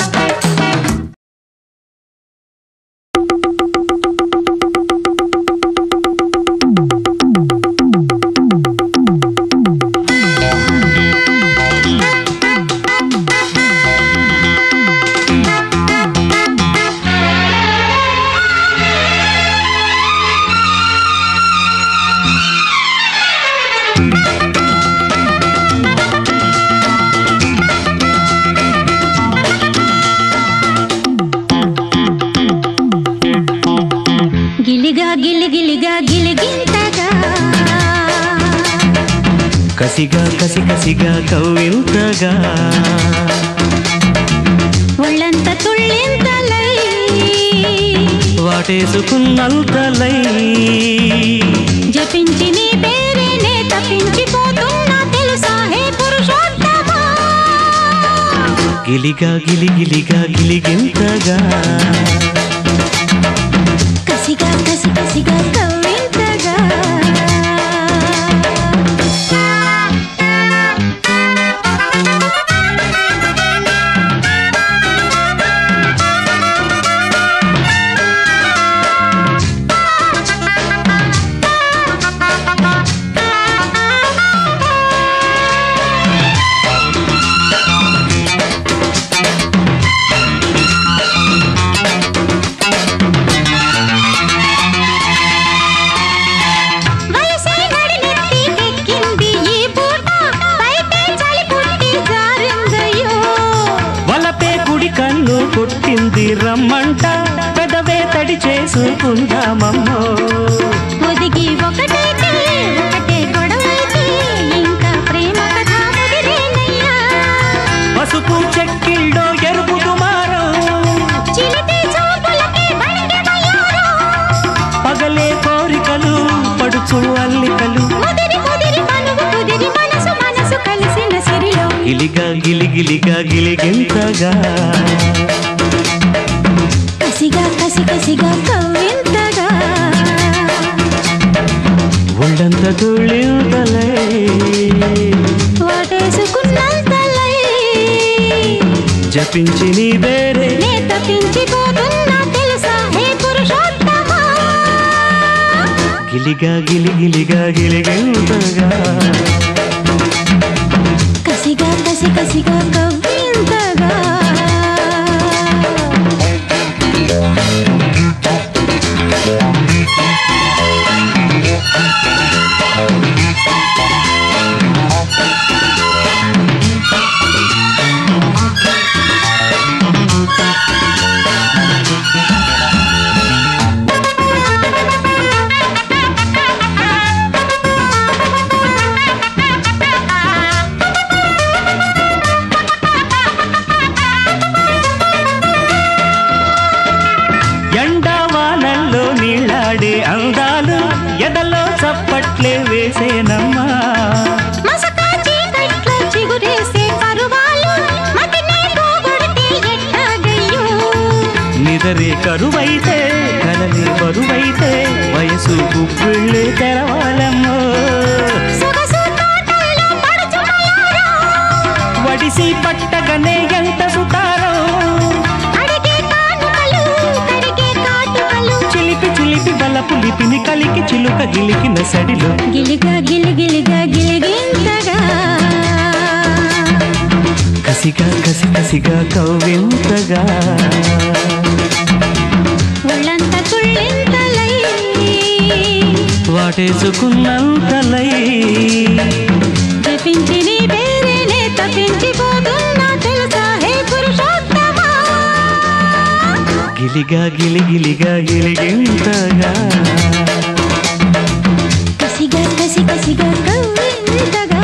గిలిగా గిలి గిలిగా గిలిగింతగా కసిగా కసి కసిగా కవ్వింతగా ఒళ్ళంత తుళ్ళింతలై వాటేసుకున్నంతలై జపించి నీ పేరేనే తప్పించిపోతున్నా తెలుసా హే పురుషోత్తమా గిలిగా గిలి గిలిగా గిలిగింతగా కసిగా కసి కసిగా కవ్వింతగా వయసే నడినెత్తికెక్కింది ఈ పూట బయటే చలి పుట్టి జారిందయ్యో వలపే కుడి కన్ను కొట్టింది రమ్మంట పెదవే తడి చేసుకుందామమ్మో ఒదిగి ఒకటైతే ఒకటే గొడవైతే ఇంకా ప్రేమ కథ ముదిరేనయ్యా పసుపు చెక్కిళ్ళో ఎరుపు దుమారం చిలిపి చూపులకి బండి మయూరం పగలే కోరికలు పడుచు అల్లికలు ముదిరి ముదిరి మనువు కుదిరి మనసు మనసు కలిసిన సిరిలో గిలిగా గిలి గిలిగా గిలిగింతగా కసిగా కసి కసిగా కవ్వింతగా ఒళ్ళంత తుళ్ళింతలై వాటేసుకున్నంతలై జపించి నీ వేరే నే తప్పించిపోతున్నా తెలుసా హే పురుషోత్తమా గిలిగా గిలి గిలిగా గిలిగింతగా కసిగా కసి కసిగా కవ్వింతగా ఎండావానల్లో నీళ్ళాడే అందాలు ఎదలో చప్పట్లే వేసేనమ్మా మసకా చీకట్లో చిగురేసే పరువాలు మతినే పోగొడితే ఎట్టాగయ్యో నిదరే కరువైతే కలలే బరువైతే వయసు గుప్పిళ్ళే తెరవాలమ్మో సొగసు తోటల్లో పడుచుమలారా వడిసి పట్టగనే ఎంత సుతారం అడిగే కానుకలు కడిగే కాటుకలు చిలిపి చిలిపి బల వలపు లిపిని కలికి చిలుక గిలికిన సడిలో గిలిగా గిలిగిలిగా గిలిగింతగా కసిగా కసి కసిగా కవ్వింతగా ఒళ్ళంతా కుళ్ళింతలై వాటేసుకున్నంతలై జపించి నీ పేరేనే తప్పించిపోతున్నా తెలుసా హే పురుషోత్తమా గిలిగా గిలిగిలిగా గిలిగింతగా కసిగా కసి కసిగా కవ్వింతగా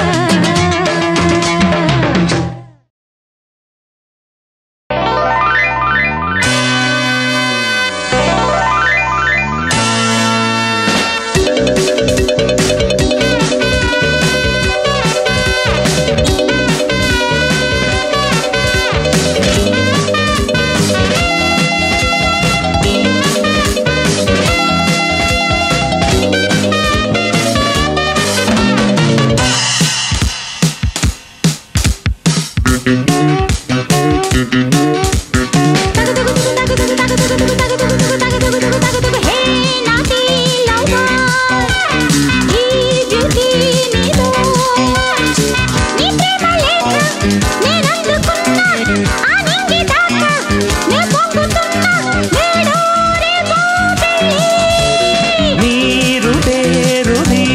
మీరు పేరుది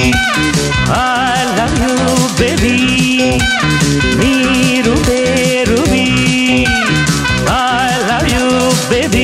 I love you baby మీరు పేరుది I love you baby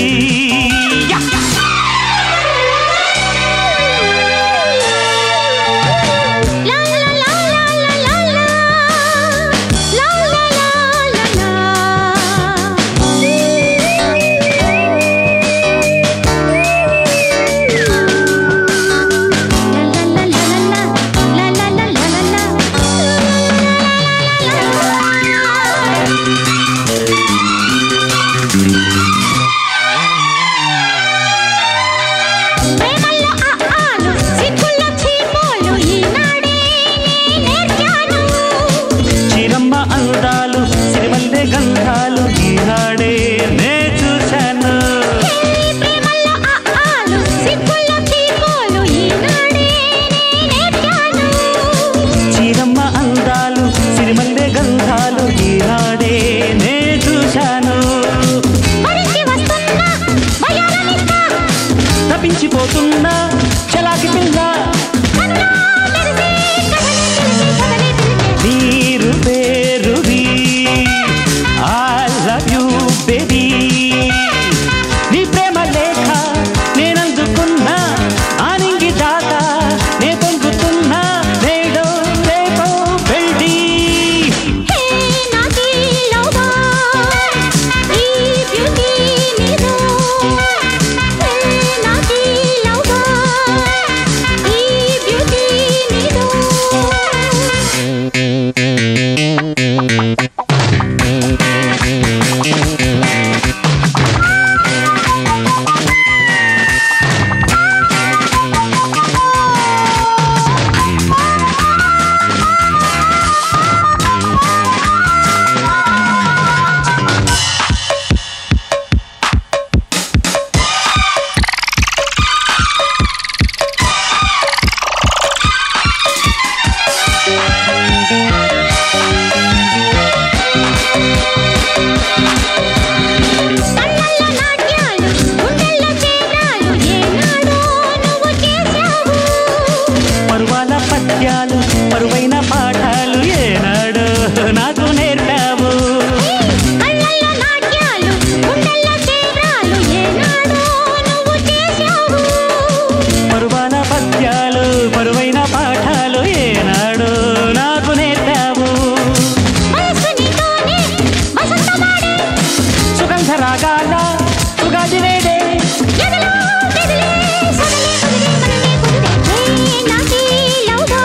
ప్రేమల్లో ఆలు సిగ్గుల్లో చీపోలు ఈనాడే నేర్చాను చిరమ్మ అందాలు సిరిమల్లె గంధాలు ఈనాడే నే చూశాను ప్రేమల్లో ఆలు సిగ్గుల్లో చీపోలు ఈనాడే నేర్చాను చిరమ్మ అందాలు సిరిమల్లె గంధాలు ఈనాడే నే చూశాను మడిచి వస్తున్నా వయాలనిస్తా తప్పించిపోతున్నా చలాకి పిల్ల కన్నా మెరిసే కదలే తెలిసి కదలే తెలిసే మీరు పేరుది I love you baby నీ ప్రేమ లేఖ నేనందుకున్నా ఆనింగి దాకా నే పొంగుతున్నా నేడో రేపో వెళ్ళి హే నాకి లవ్వా ఈ బ్యూటీ నీదో హే నాకి లవ్వా ఈ బ్యూటీ నీదో కళ్ళల్లో నాట్యాలు గుండెల్లో చేరాలు ఏనాడో నువ్వు చేశావు పరువాల పద్యాలు పరువైన పాఠాలు ఏనాడు నాకు నేర్పావు కళ్ళల్లో నాట్యాలు గుండెల్లో చేరాలు ఏనాడో నువ్వు చేశావు పరువాల పద్యాలు పరువైన పాఠాలు ఏనాడు నాకు నేర్పావు వయస్సు నీతోనే వసంతమాడే సుగంధ రాగాల సుగాది వేడే ఎదలో మెదిలే సొగలే కుదిరే మనమే కుదిరే హే నాకి లవ్వా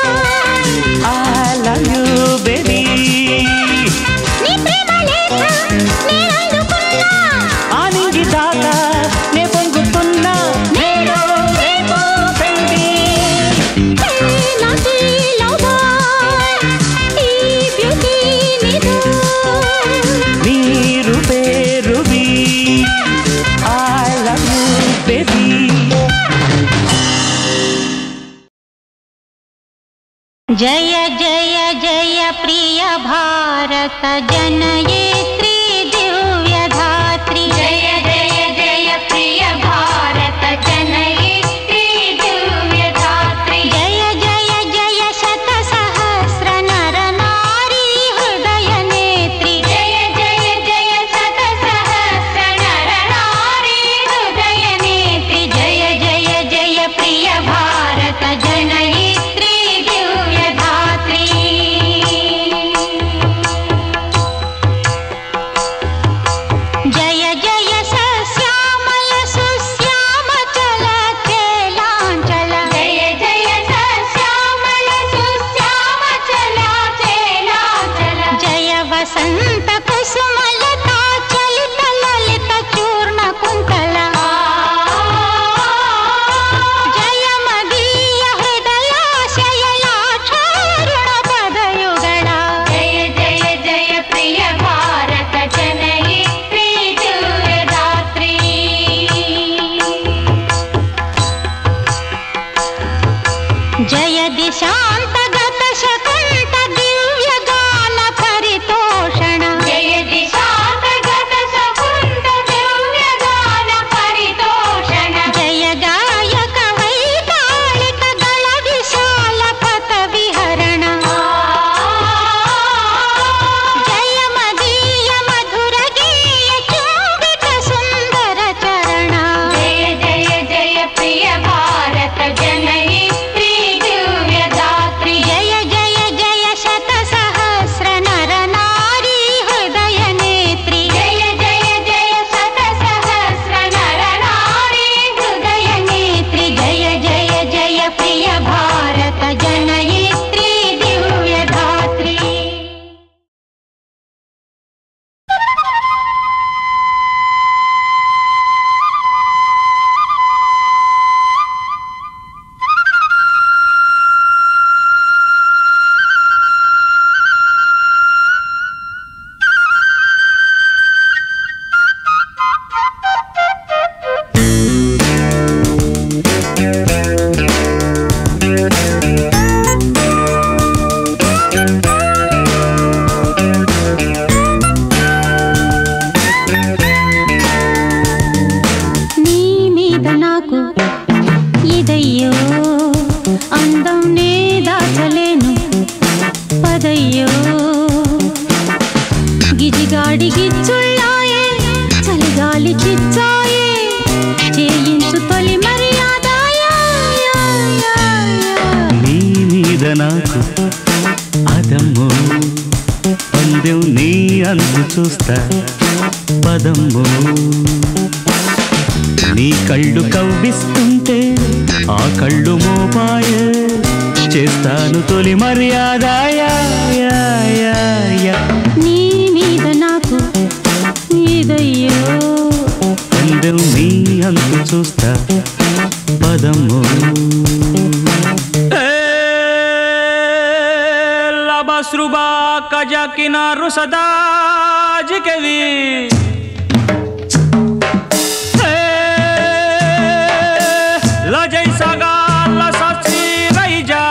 I love you baby నీ ప్రేమ లేఖ నేనందుకున్నా ఆనింగి దాకా నే పొంగుతున్నా నేడో రేపో పెళ్ళి హే నాకి లవ్వా ఈ బ్యూటీ నీదో మీరు పేరుది I love you baby జయ జయ జయ ప్రియ భారత జనయేత్రి దివ్యధాత్రి జయ జయ జయ ప్రియ భారత జనయిత్రి దివ్యధాత్రి జయ జయ జయ శత సహస్ర నర నారీ హృదయ నేత్రి జయ జయ జయ శత సహస్ర నర నారీ హృదయ నేత్రి జయ జయ జయ ప్రియ భారత జనయిత్రి దివ్యధాత్రి జయ జయ సశ్యామల సుశ్యామ చల చేలాంచల జయ జయ సశ్యామల సుశ్యామ చలా చేలాచల జయ వసంత కుసుమలత చలిత లలిత చూర్ణ కుంతల జయ మదీయ హృదయాశయలాక్షారుణ పదయుగళ జయ జయ జయ ప్రియ భారత జనయిత్రి దివ్యధాత్రి జయ దిశాంతగత శకుంత దివ్య గాన పరితోషణ జయ దిశాంతగత సకుంత దివ్య గాన పరితోషణ జయ గాయక వైతాళిక గళ విశాల పత విహరణ జయ మదీయ మధుర గేయ చూవిత సుందర చరణ జయ జయ జయ ప్రియ భారత జనయిత్రి దివ్యధాత్రి జయ జయ జయ శత సహస్ర నర నారీ హృదయ నేత్రి జయ జయ జయ శత సహస్ర నర నారీ హృదయ నేత్రి జయ జయ జయ ప్రియ భారత జనయిత్రి దివ్యధాత్రి నీ మీద నాకు ఇదయ్యో అందం నే దాచలేను పదయ్యో గిజిగాడి గిచ్చుళ్ళాయే చలిగాలి చిచ్చాయే చేయించు తొలి మర్యాదాయా నీ మీద నాకు అదమ్ము పందెం నీ అంతు చూస్తా పదమ్ము నీ కళ్ళు కవ్విస్తుంటే ఆ కళ్ళు మోపాయే చేస్తాను తొలి మర్యాద యా, యా, యా, యా. నీ మీద నాకు ఇదయ్యో పందెం నీ అంతు చూస్తా పదమ్ము లబస్రుబా కజకినారు సదా జికెవి లజై సగా లసచి రైజా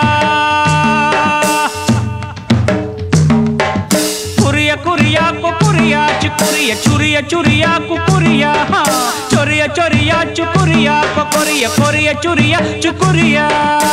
కురియ కురియా కురియా చుకురియ చురియ చురియా కుకురియా హా. చొరియ చొరియా చుకురియా కొరియ కొరియ చురియ చుకురియా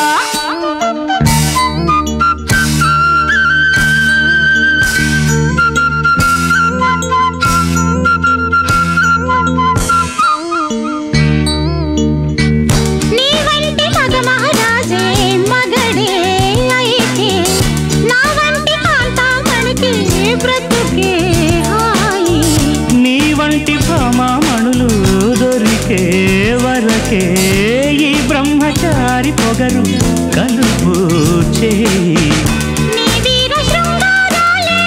నీ వంటి మగ మహారాజే మగడే అయితే నా వంటి కాంతామణికి బ్రతుకే హాయి నీ వంటి భామామణులు దొరికే వరకే ఈ బ్రహ్మచారి పొగరు కలుపు చేయి నీ వీర శృంగారాలే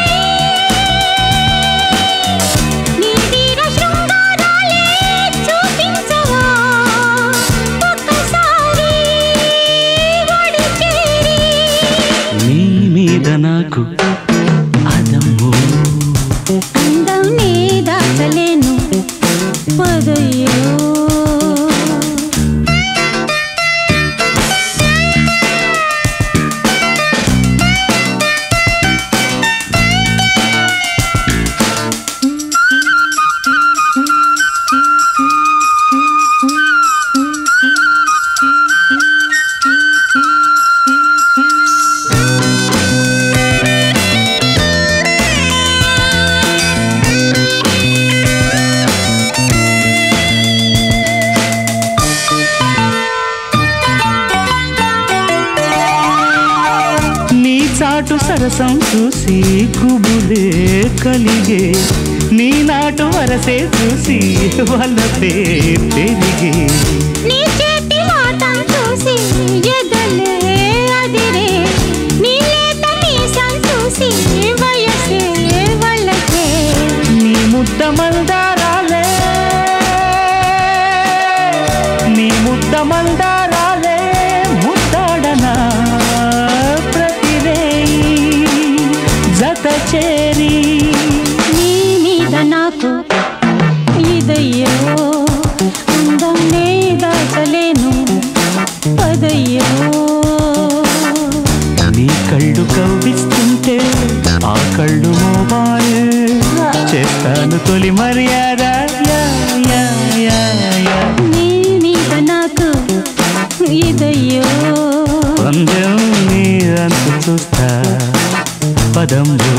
నీ వీర శృంగారాలే చూపించవా ఒక్కసారి ఒడి చేరి నీ మీద నాకు అదమ్ము అందం నీ దాచలేను పదయ్యో నాటు సరసం చూసి గుబులే కలిగే నీ నాటు వరసే చూసి వలపే పెరిగే నీ చేతి మాటం చూసి ఎదలే అదిరే నీ లేత మీసం చూసి వయసే వలకే నీ ముద్ద మందారాలే నీ ముద్ద మందారాలే ముద్దాడనా ప్రతిరేయి జత చేరి నీ మీద నాకు ఇదయ్యో అందం నే దాచలేను పదయ్యో నీ కళ్ళు కవ్విస్తుంటే ఆ కళ్ళు మోబాయిల్ చేస్తాను తొలి మర్యాద యా, యా, యా, యా. నీ మీద నాకు ఇదయ్యో పందెం నీ అంతు చూస్తా పదంలో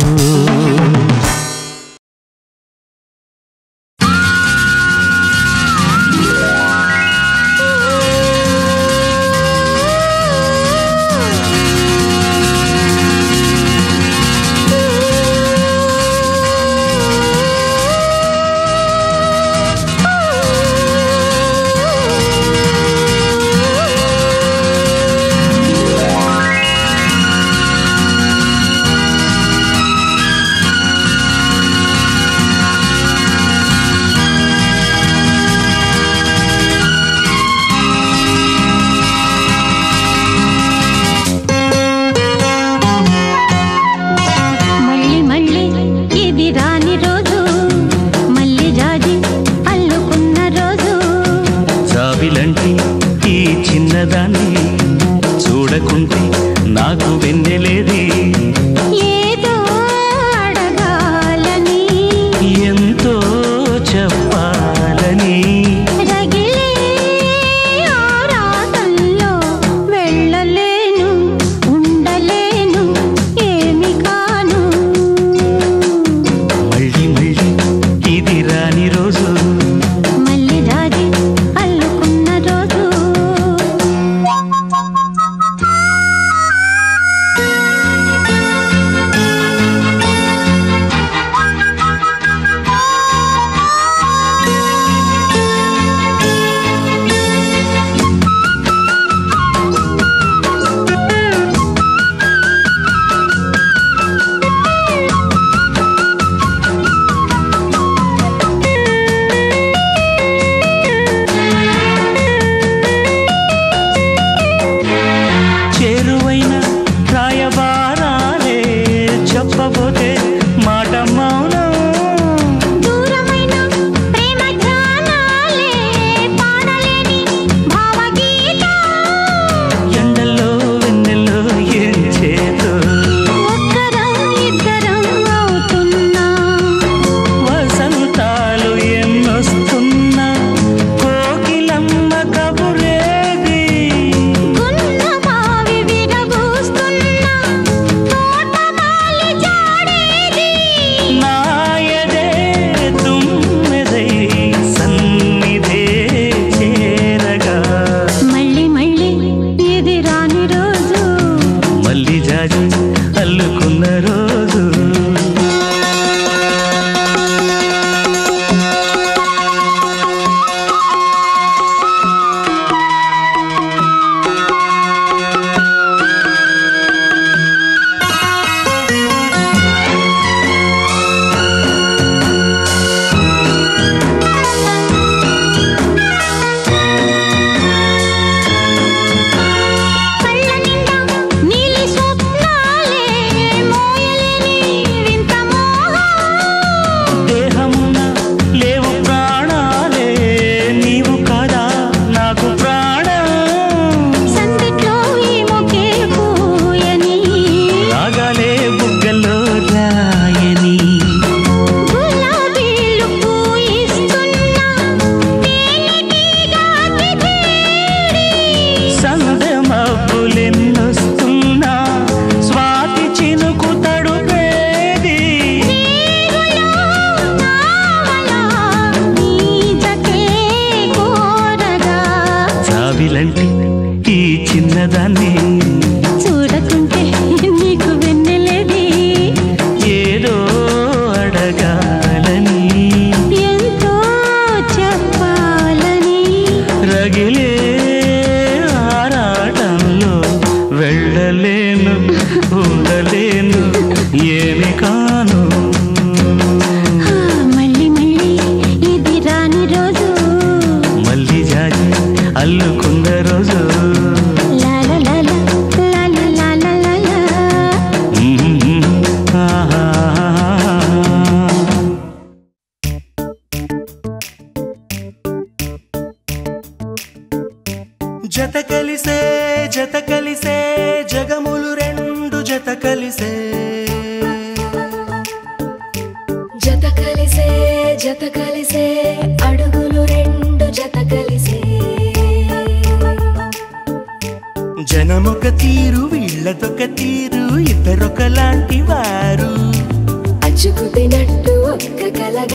మళ్ళీ మళ్ళీ ఇది రాని రోజు మళ్ళీ జాజి అల్లుకున్న రోజు జాబిలంటి ఈ చిన్నదాన్ని చూడకుంటే నాకు వెన్నెలేది ఏదో అడగాలని ఎంతో చెప్పాలని రగిలే ఆరాటంలో వెళ్ళలేను ఉండలేను ఏమి కాను మళ్ళీ మళ్ళీ ఇది రాని రోజు మళ్ళీ జాజి అల్లుకున్న రోజు చేరువైన రాయబారాలే చెప్పబోతే మాట మౌనం దూరమైన ప్రేమ ధ్యానాలే పాడలేని భావగీతం ఎండల్లో వెన్నెల్లో ఏం చేతో ఒక్కరం ఇద్దరం అవుతున్నా వసంతాలు ఎన్నొస్తున్నా కోకిలమ్మ కబురేది గున్న మావి విరబూస్తున్నా తోటమాలి జాడేది నాయదే తుమ్మెదై సన్నిధే చేరగా మళ్ళీ మళ్ళీ ఇది రాని రోజు మళ్ళీ జాజి అల్లుకున్న రోజు కళ్ళ నిండా నీలి స్వప్నాలే మోయలేని వింత మోహం దేహమున లేవు ప్రాణాలే నీవు కాదా నాకు ప్రాణం సందిట్లో ఈ మొకే పూయని రాగాలే బుగ్గల్లో రాయని గులాబీలు పూయిస్తున్నా తేనెటీగాకి తేడి సందె మబ్బులెన్నొస్తున్నా స్వాతి చినుకు తడుపేది చావిలంటి ఈ చిన్నదాన్ని చూడకుంటే నీకు రగిలే ఆరాటంలో వెళ్ళలేను ఉండలేను ఏమి కాను ఆ, మళ్ళీ మళ్ళీ ఇది రాని రోజు మళ్ళీ జాజి అల్లుకున్న రోజు లాల లాల లాల లాల లాల మ్మ్. ఆహా. జత కలిసే జత కలిసే జగములు రెండు జత కలిసే జత కలిసే జత కలిసే అడుగులు రెండు జత కలిసే జనమొక తీరు వీళ్ళదొక తీరు ఇద్దరొకలాంటి వారు అచ్చుకు తినట్టు ఒక్క కల